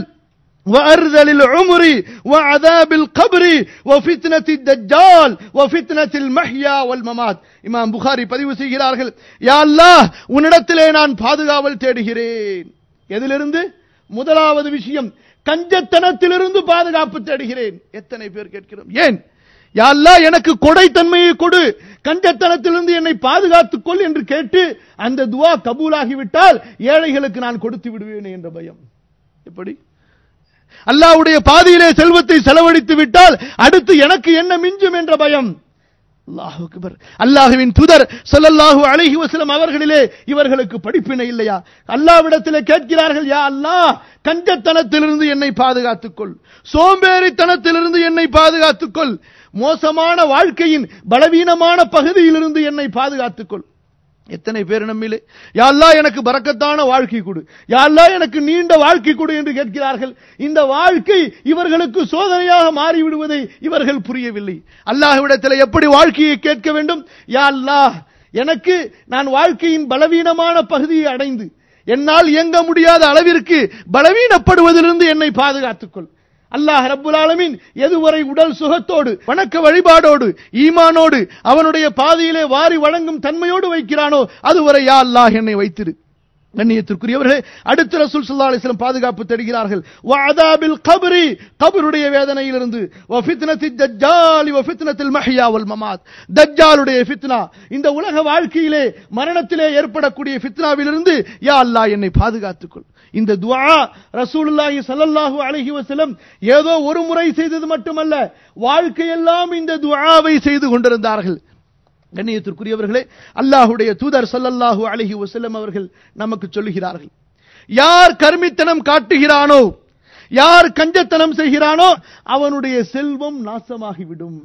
وأرذل العمر وعذاب القبر وفتنة الدجال وفتنة المحيا والممات இமாம் புகாரி பதிவு செய்கிறார்கள் யா அல்லாஹ் உன்னிடத்திலே நான் பாதுகாவல் தேடுகிறேன் எதிலிருந்து முதலாவது விஷயம் கஞ்சத்தனத்திலிருந்து பாதுகாப்பு தேடுகிறேன் எத்தனை பேர் கேட்கிறோம் ஏன் யா அல்லாஹ் எனக்கு கொடைத்தன்மையை கொடு கஞ்சத்தனத்திலிருந்து என்னை பாதுகாத்துக் கொள் என்று கேட்டு அந்த துவா கபூலாகிவிட்டால் ஏழைகளுக்கு நான் கொடுத்து விடுவேன் என்ற பயம் எப்படி அல்லாஹ்வுடைய பாதையிலே செல்வத்தை செலவழித்து விட்டால் அடுத்து எனக்கு என்ன மிஞ்சும் என்ற பயம் அல்லாஹ் அக்பர் அல்லாஹுவின் தூதர் ஸல்லல்லாஹு அலைஹி வஸல்லம் அவர்களிலே இவர்களுக்கு படிப்பினை இல்லையா அல்லாஹ்விடத்திலே கேட்கிறார்கள் யா அல்லாஹ் கஞ்சத்தனத்திலிருந்து என்னை பாதுகாத்துக் கொள் சோம்பேறித்தனத்திலிருந்து என்னை பாதுகாத்துக் கொள் மோசமான வாழ்க்கையின் பலவீனமான பகுதியிலிருந்து என்னை பாதுகாத்துக் கொள் எத்தனை பேர் நம்மிலே யாழ்லா எனக்கு பறக்கத்தான வாழ்க்கை கொடு யாழ்லா எனக்கு நீண்ட வாழ்க்கை கொடு என்று கேட்கிறார்கள் இந்த வாழ்க்கை இவர்களுக்கு சோதனையாக மாறிவிடுவதை இவர்கள் புரியவில்லை அல்லாஹ்விடத்தில் எப்படி வாழ்க்கையை கேட்க வேண்டும் யா அல்லாஹ் எனக்கு நான் வாழ்க்கையின் பலவீனமான பகுதியை அடைந்து என்னால் இயங்க முடியாத அளவிற்கு பலவீனப்படுவதிலிருந்து என்னை பாதுகாத்துக்கொள் அல்லாஹ் ரப்புல் ஆலமீன் எதுவரை உடல் சுகத்தோடு வணக்க வழிபாடோடு ஈமானோடு அவனுடைய பாதையிலே வாரி வழங்கும் தன்மையோடு வைக்கிறானோ அதுவரை யா அல்லாஹ் என்னை வைத்திரு கண்ணியத்திற்குரியவர்களே அடுத்த ரசூல் ஸல்லல்லாஹு அலைஹி வஸல்லம் பாதுகாப்பு தருகிறார்கள் வஅதாபில் கப்ரி கபருடைய வேதனையிலிருந்து வ ஃபித்னத்தி தஜ்ஜாலி வ ஃபித்னத்தில் மஹ்யா வல் மமாத் தஜ்ஜாலுடைய ஃபித்னா இந்த உலக வாழ்க்கையிலே மரணத்திலே ஏற்படக்கூடிய ஃபித்னாவிலிருந்து யா அல்லாஹ் என்னை பாதுகாத்துக்கொள் இந்த துஆ ரசூலுல்லாஹி ஸல்லல்லாஹு அலைஹி வஸல்லம் ஏதோ ஒரு முறை செய்தது மட்டுமல்ல வாழ்க்கையெல்லாம் இந்த துஆவை செய்து கொண்டிருந்தார்கள் கண்ணியத்திற்குரியவர்களே அல்லாஹுடைய தூதர் ஸல்லல்லாஹு அலைஹி வஸல்லம் அவர்கள் நமக்கு சொல்லுகிறார்கள் யார் கர்மித்தனம் காட்டுகிறானோ யார் கஞ்சத்தனம் செய்கிறானோ அவனுடைய செல்வம் நாசமாகிவிடும்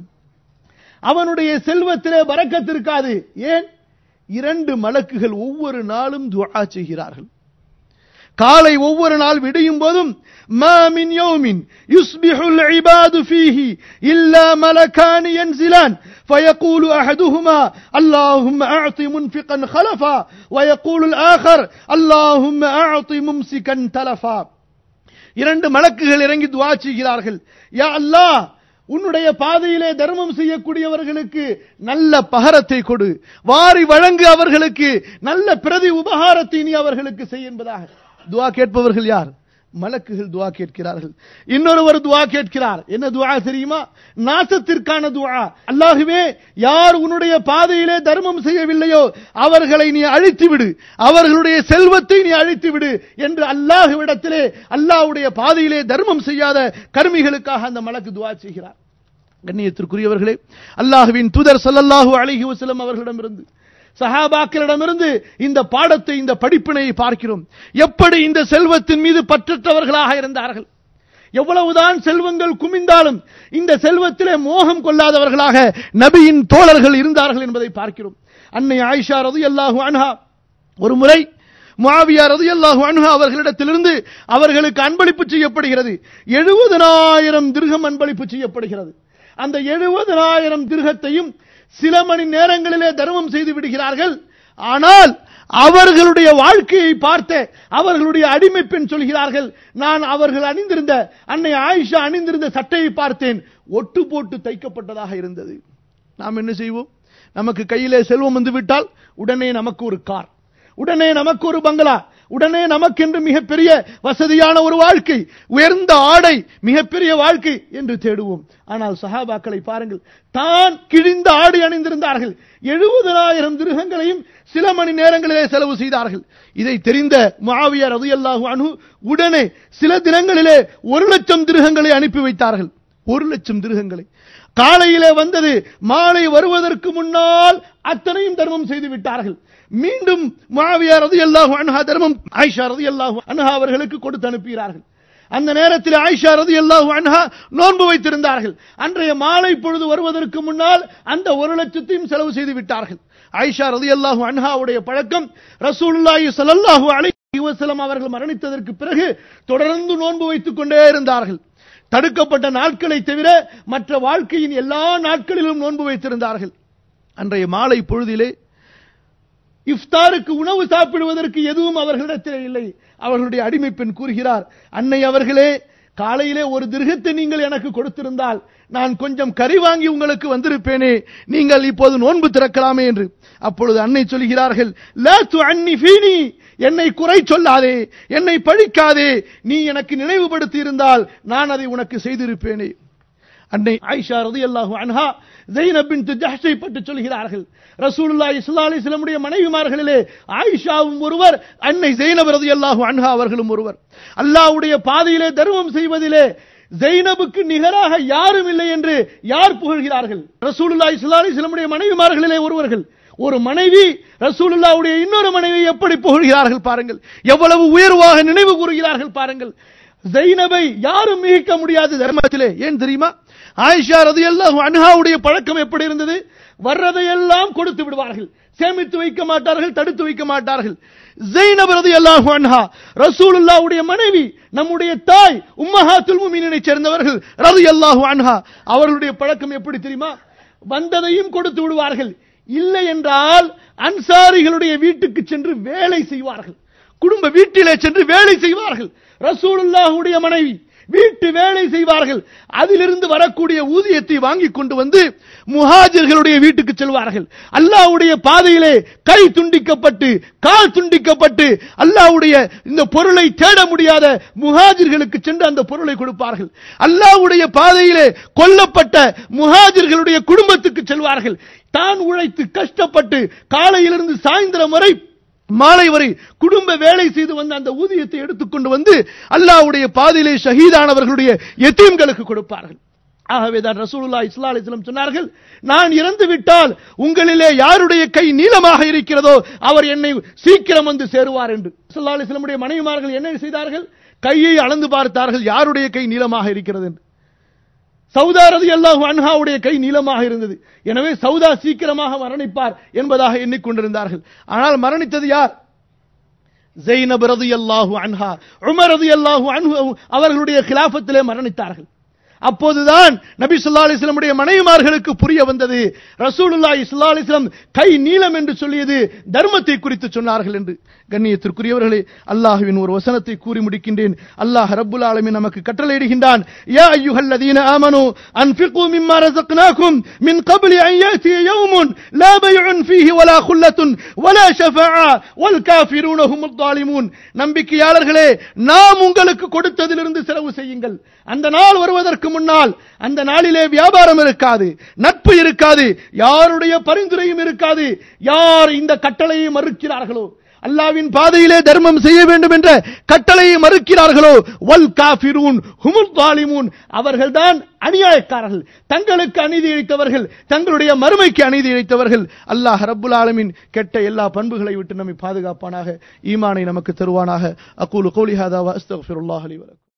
அவனுடைய செல்வத்திலே பறக்கத்திருக்காது ஏன் இரண்டு மலக்குகள் ஒவ்வொரு நாளும் துஆ செய்கிறார்கள் காலை ஒவ்வொரு நாள் விடியும் போதும் ما من يوم يصبح العباد فيه إلا ملكان ينزلان فيقول أحدهما اللهم أعط منفقا خلفا ويقول الآخر اللهم أعط ممسكا تلفا இரண்டு மலக்குகள் இறங்கி துவா செய்கிறார்கள் யா அல்லாஹ் உன்னுடைய பாதையிலே தர்மம் செய்யக்கூடியவர்களுக்கு நல்ல பகரத்தை கொடு வாரி வழங்கு அவர்களுக்கு நல்ல பிரதி உபகாரத்தை நீ அவர்களுக்கு செய் என்பதாக துவா கேட்பவர்கள் யார் மலக்குகள் துவா கேட்கிறார்கள் இன்னொருவர் துவா கேட்கிறார் என்ன துவா தெரியுமா நாசத்திற்கான துவா அல்லாஹுவே யார் உன்னுடைய பாதையிலே தர்மம் செய்யவில்லையோ அவர்களை நீ அழித்து விடு அவர்களுடைய செல்வத்தை நீ அழித்து விடு என்று அல்லாஹுவிடத்திலே அல்லாஹ்வுடைய பாதையிலே தர்மம் செய்யாத கர்மிகளுக்காக அந்த மலக்கு துவா செய்கிறார் கண்ணியத்திற்குரியவர்களே அல்லாஹுவின் தூதர் ஸல்லல்லாஹு அலைஹி வஸல்லம் அவர்களிடமிருந்து சஹாபாக்களிடமிருந்து இந்த பாடத்தை இந்த படிப்பினையை பார்க்கிறோம் எப்படி இந்த செல்வத்தின் மீது பற்றற்றவர்களாக இருந்தார்கள் எவ்வளவுதான் செல்வங்கள் குமிந்தாலும் இந்த செல்வத்திலே மோகம் கொள்ளாதவர்களாக நபியின் தோழர்கள் இருந்தார்கள் என்பதை பார்க்கிறோம் அன்னை ஆயிஷா ரலியல்லாஹு அன்ஹா ஒரு முறை முஆவியா ரலியல்லாஹு அன்ஹா அவர்களிடத்திலிருந்து அவர்களுக்கு அன்பளிப்பு செய்யப்படுகிறது எழுபதனாயிரம் திருகம் அன்பளிப்பு செய்யப்படுகிறது அந்த எழுபதனாயிரம் திருகத்தையும் சில மணி நேரங்களிலே தர்மம் செய்து விடுகிறார்கள் ஆனால் அவர்களுடைய வாழ்க்கையை பார்த்த அவர்களுடைய அடிமை பெண் சொல்கிறார்கள் நான் அவர்கள் அணிந்திருந்த அன்னை ஆயிஷா அணிந்திருந்த சட்டையை பார்த்தேன் ஒட்டு போட்டு தைக்கப்பட்டதாக இருந்தது நாம் என்ன செய்வோம் நமக்கு கையிலே செல்வம் வந்து விட்டால் உடனே நமக்கு ஒரு கார் உடனே நமக்கு ஒரு பங்களா உடனே நமக்கென்று மிகப்பெரிய வசதியான ஒரு வாழ்க்கை உயர்ந்த ஆடை மிகப்பெரிய வாழ்க்கை என்று தேடுவோம் ஆனால் சஹாபாக்களை பாருங்கள் தான் கிழிந்த ஆடை அணிந்திருந்தார்கள் எழுபதனாயிரம் திருகங்களையும் சில மணி நேரங்களிலே செலவு செய்தார்கள் இதை தெரிந்த மாவியார் ரதியல்லாஹு அனு உடனே சில தினங்களிலே ஒரு லட்சம் திருகங்களை அனுப்பி வைத்தார்கள் ஒரு லட்சம் திருகங்களை காலையிலே வந்தது மாலை வருவதற்கு முன்னால் அத்தனையும் தர்மம் செய்து விட்டார்கள் மீண்டும் மாவியா ரதியல்லாஹு அன்ஹா தர்மம் ஆயிஷா ரதியல்லாஹு அன்ஹா அவர்களுக்கு கொடுத்து அனுப்புகிறார்கள் அந்த நேரத்தில் ஆயிஷா ரதியல்லாஹு அன்ஹா நோன்பு வைத்திருந்தார்கள் அன்றைய மாலை பொழுது வருவதற்கு முன்னால் அந்த ஒரு லட்சத்தையும் செலவு செய்து விட்டார்கள் ஆயிஷா ரதியல்லாஹு அன்ஹாவுடைய பழக்கம் ரசூலுல்லாஹி ஸல்லல்லாஹு அலைஹி வஸல்லம் அவர்கள் மரணித்ததற்கு பிறகு தொடர்ந்து நோன்பு வைத்துக் கொண்டே இருந்தார்கள் தடுக்கப்பட்ட நாட்களை தவிர மற்ற வாழ்க்கையின் எல்லா நாட்களிலும் நோன்பு வைத்திருந்தார்கள் அன்றைய மாலை பொழுதிலே இஃப்தாருக்கு உணவு சாப்பிடுவதற்கு எதுவும் அவர்களிடத்தில் இல்லை அவர்களுடைய அடிமை பெண் கூறுகிறார் அன்னை அவர்களே காலையிலே ஒரு திருகத்தை நீங்கள் எனக்கு கொடுத்திருந்தால் நான் கொஞ்சம் கறி வாங்கி உங்களுக்கு வந்திருப்பேனே நீங்கள் இப்போது நோன்பு திறக்கலாமே என்று அப்பொழுது அன்னை சொல்கிறார்கள் லா துஅன்னி ஃபீனி என்னை குறை சொல்லாதே என்னை பழிக்காதே நீ எனக்கு நினைவுபடுத்தி இருந்தால் நான் அதை உனக்கு செய்திருப்பேனே அன்னை ஆயிஷா ரதியல்லாஹு அன்ஹா ஜெய்னப் பின்த் ஜஹ்ஷை பற்றி சொல்கிறார்கள் ரசூலுல்லாஹி ஸல்லல்லாஹு அலைஹி வஸல்லமுடைய மனைவிமார்களிலே ஆயிஷாவும் ஒருவர் அன்னை ஜெய்னப் ரதியல்லாஹு அன்ஹா அவர்களும் ஒருவர் அல்லாஹ்வுடைய பாதையிலே தர்மம் செய்வதிலே ஜெய்னபுக்கு நிகராக யாரும் இல்லை என்று யார் புகழ்கிறார்கள் ரசூலுல்லாஹி ஸல்லல்லாஹு அலைஹி வஸல்லமுடைய மனைவிமார்களிலே ஒருவர்கள் ஒரு மனைவி ரசூலுல்லாவுடைய இன்னொரு மனைவி எப்படி புகழ்கிறார்கள் பாருங்கள் எவ்வளவு உயர்வாக நினைவு கூறுகிறார்கள் பாருங்கள் ஜெய்னபை யாரும் மிகிக்க முடியாது தர்மத்திலே ஏன் தெரியுமா ஆயிஷா ரதியல்லாஹு அன்ஹாவுடைய பழக்கம் எப்படி இருந்தது வர்றதையெல்லாம் கொடுத்து விடுவார்கள் சேமித்து வைக்க மாட்டார்கள் தடுத்து வைக்க மாட்டார்கள் ஜெய்னப் ரதியல்லாஹு அன்ஹா ரசூலுல்லாஹ்வுடைய மனைவி நம்முடைய தாய் உம்மஹாத்துல் முஃமினீனை சேர்ந்தவர்கள் ரதியல்லாஹு அன்ஹா அவர்களுடைய பழக்கம் எப்படி தெரியுமா வந்ததையும் கொடுத்து விடுவார்கள் இல்லை என்றால் அன்சாரிகளுடைய வீட்டுக்கு சென்று வேலை செய்வார்கள் குடும்ப வீட்டிலே சென்று வேலை செய்வார்கள் ரசூலுல்லாஹுடைய மனைவி வீட்டு வேலை செய்வார்கள் அதிலிருந்து வரக்கூடிய ஊதியத்தை வாங்கி கொண்டு வந்து முஹாஜிர்களுடைய வீட்டுக்கு செல்வார்கள் அல்லாஹ்வுடைய பாதையிலே கை துண்டிக்கப்பட்டு கால் துண்டிக்கப்பட்டு அல்லாஹ்வுடைய இந்த பொருளை தேட முடியாத முஹாஜிர்களுக்கு சென்று அந்த பொருளை கொடுப்பார்கள் அல்லாஹ்வுடைய பாதையிலே கொல்லப்பட்ட முஹாஜிர்களுடைய குடும்பத்துக்கு செல்வார்கள் தான் உழைத்து கஷ்டப்பட்டு காலையிலிருந்து சாயந்தரம் வரை மாலை வரை குடும்ப வேலை செய்து வந்த அந்த ஊதியத்தை எடுத்துக்கொண்டு வந்து அல்லாஹ்வுடைய பாதையிலே ஷஹீதானவர்களுடைய எத்தீம்களுக்கு கொடுப்பார்கள் ஆகவே தான் ரசூலுல்லா இஸ்லா அலிஸ்லம் சொன்னார்கள் நான் இறந்து விட்டால் உங்களிலே யாருடைய கை நீளமாக இருக்கிறதோ அவர் என்னை சீக்கிரம் வந்து சேருவார் என்று சல்லா அலிஸ்லமுடைய மனைவிமார்கள் என்ன செய்தார்கள் கையை அளந்து பார்த்தார்கள் யாருடைய கை நீளமாக இருக்கிறது என்று சவுதா ரதி அல்லாஹு அன்ஹாவுடைய கை நீளமாக இருந்தது எனவே சவுதா சீக்கிரமாக மரணிப்பார் என்பதாக எண்ணிக்கொண்டிருந்தார்கள் ஆனால் மரணித்தது யார் ஜெய்னப் ரதி அல்லாஹு அன்ஹா உமர் ரதி அல்லாஹு அன்ஹு அவர்களுடைய கிலாஃபத்திலே மரணித்தார்கள் அப்போதுதான் நபி ஸல்லல்லாஹு அலைஹி வஸல்லமுடைய மனைவிமார்களுக்கு புரிய வந்தது ரசூலுல்லாஹி ஸல்லல்லாஹு அலைஹி வஸல்லம் கை நீளம் என்று சொல்லியது தர்மத்தை குறித்து சொன்னார்கள் என்று கண்ணியத்திற்குரியவர்களே அல்லாஹ்வின் ஒரு வசனத்தை கூறி முடிக்கின்றேன் அல்லாஹ் ரப்புல் ஆலமீன் நமக்கு கட்டளையிடுகின்றான் யா அய்யுஹல்லதீன ஆமனு அன்ஃபிகு மிம்மா ரஸக்னாகும் மின் قبل أن يأتي يوم لا بيع فيه ولا خلة ولا شفاعة والكافرون هم الظالمون நம்பிக்கையாளர்களே நாம் உங்களுக்கு கொடுத்ததிலிருந்து செலவு செய்யுங்கள் அந்த நாள் வருவதற்கு முன்னால் அந்த நாளிலே வியாபாரம் இருக்காது நட்பு இருக்காது யாருடைய பரிந்துரையும் இருக்காது யார் இந்த கட்டளையை மறுக்கிறார்களோ அல்லாவின் பாதையிலே தர்மம் செய்ய வேண்டும் என்ற கட்டளையை மறுக்கிறார்களோ வல் காஃபிரூன் ஹுமுல் தாலிமூன் அவர்கள்தான் அநியாயக்காரர்கள் தங்களுக்கு அநீதி இழைத்தவர்கள் தங்களுடைய மறுமைக்கு அநீதி இழைத்தவர்கள் அல்லாஹ் ரப்புல் ஆலமின் கெட்ட எல்லா பண்புகளை விட்டு நம்மை பாதுகாப்பானாக ஈமானை நமக்கு தருவானாக அகூலு கௌலி ஹாதா வ அஸ்தக்ஃபிருல்லாஹ் லி வலக்கும்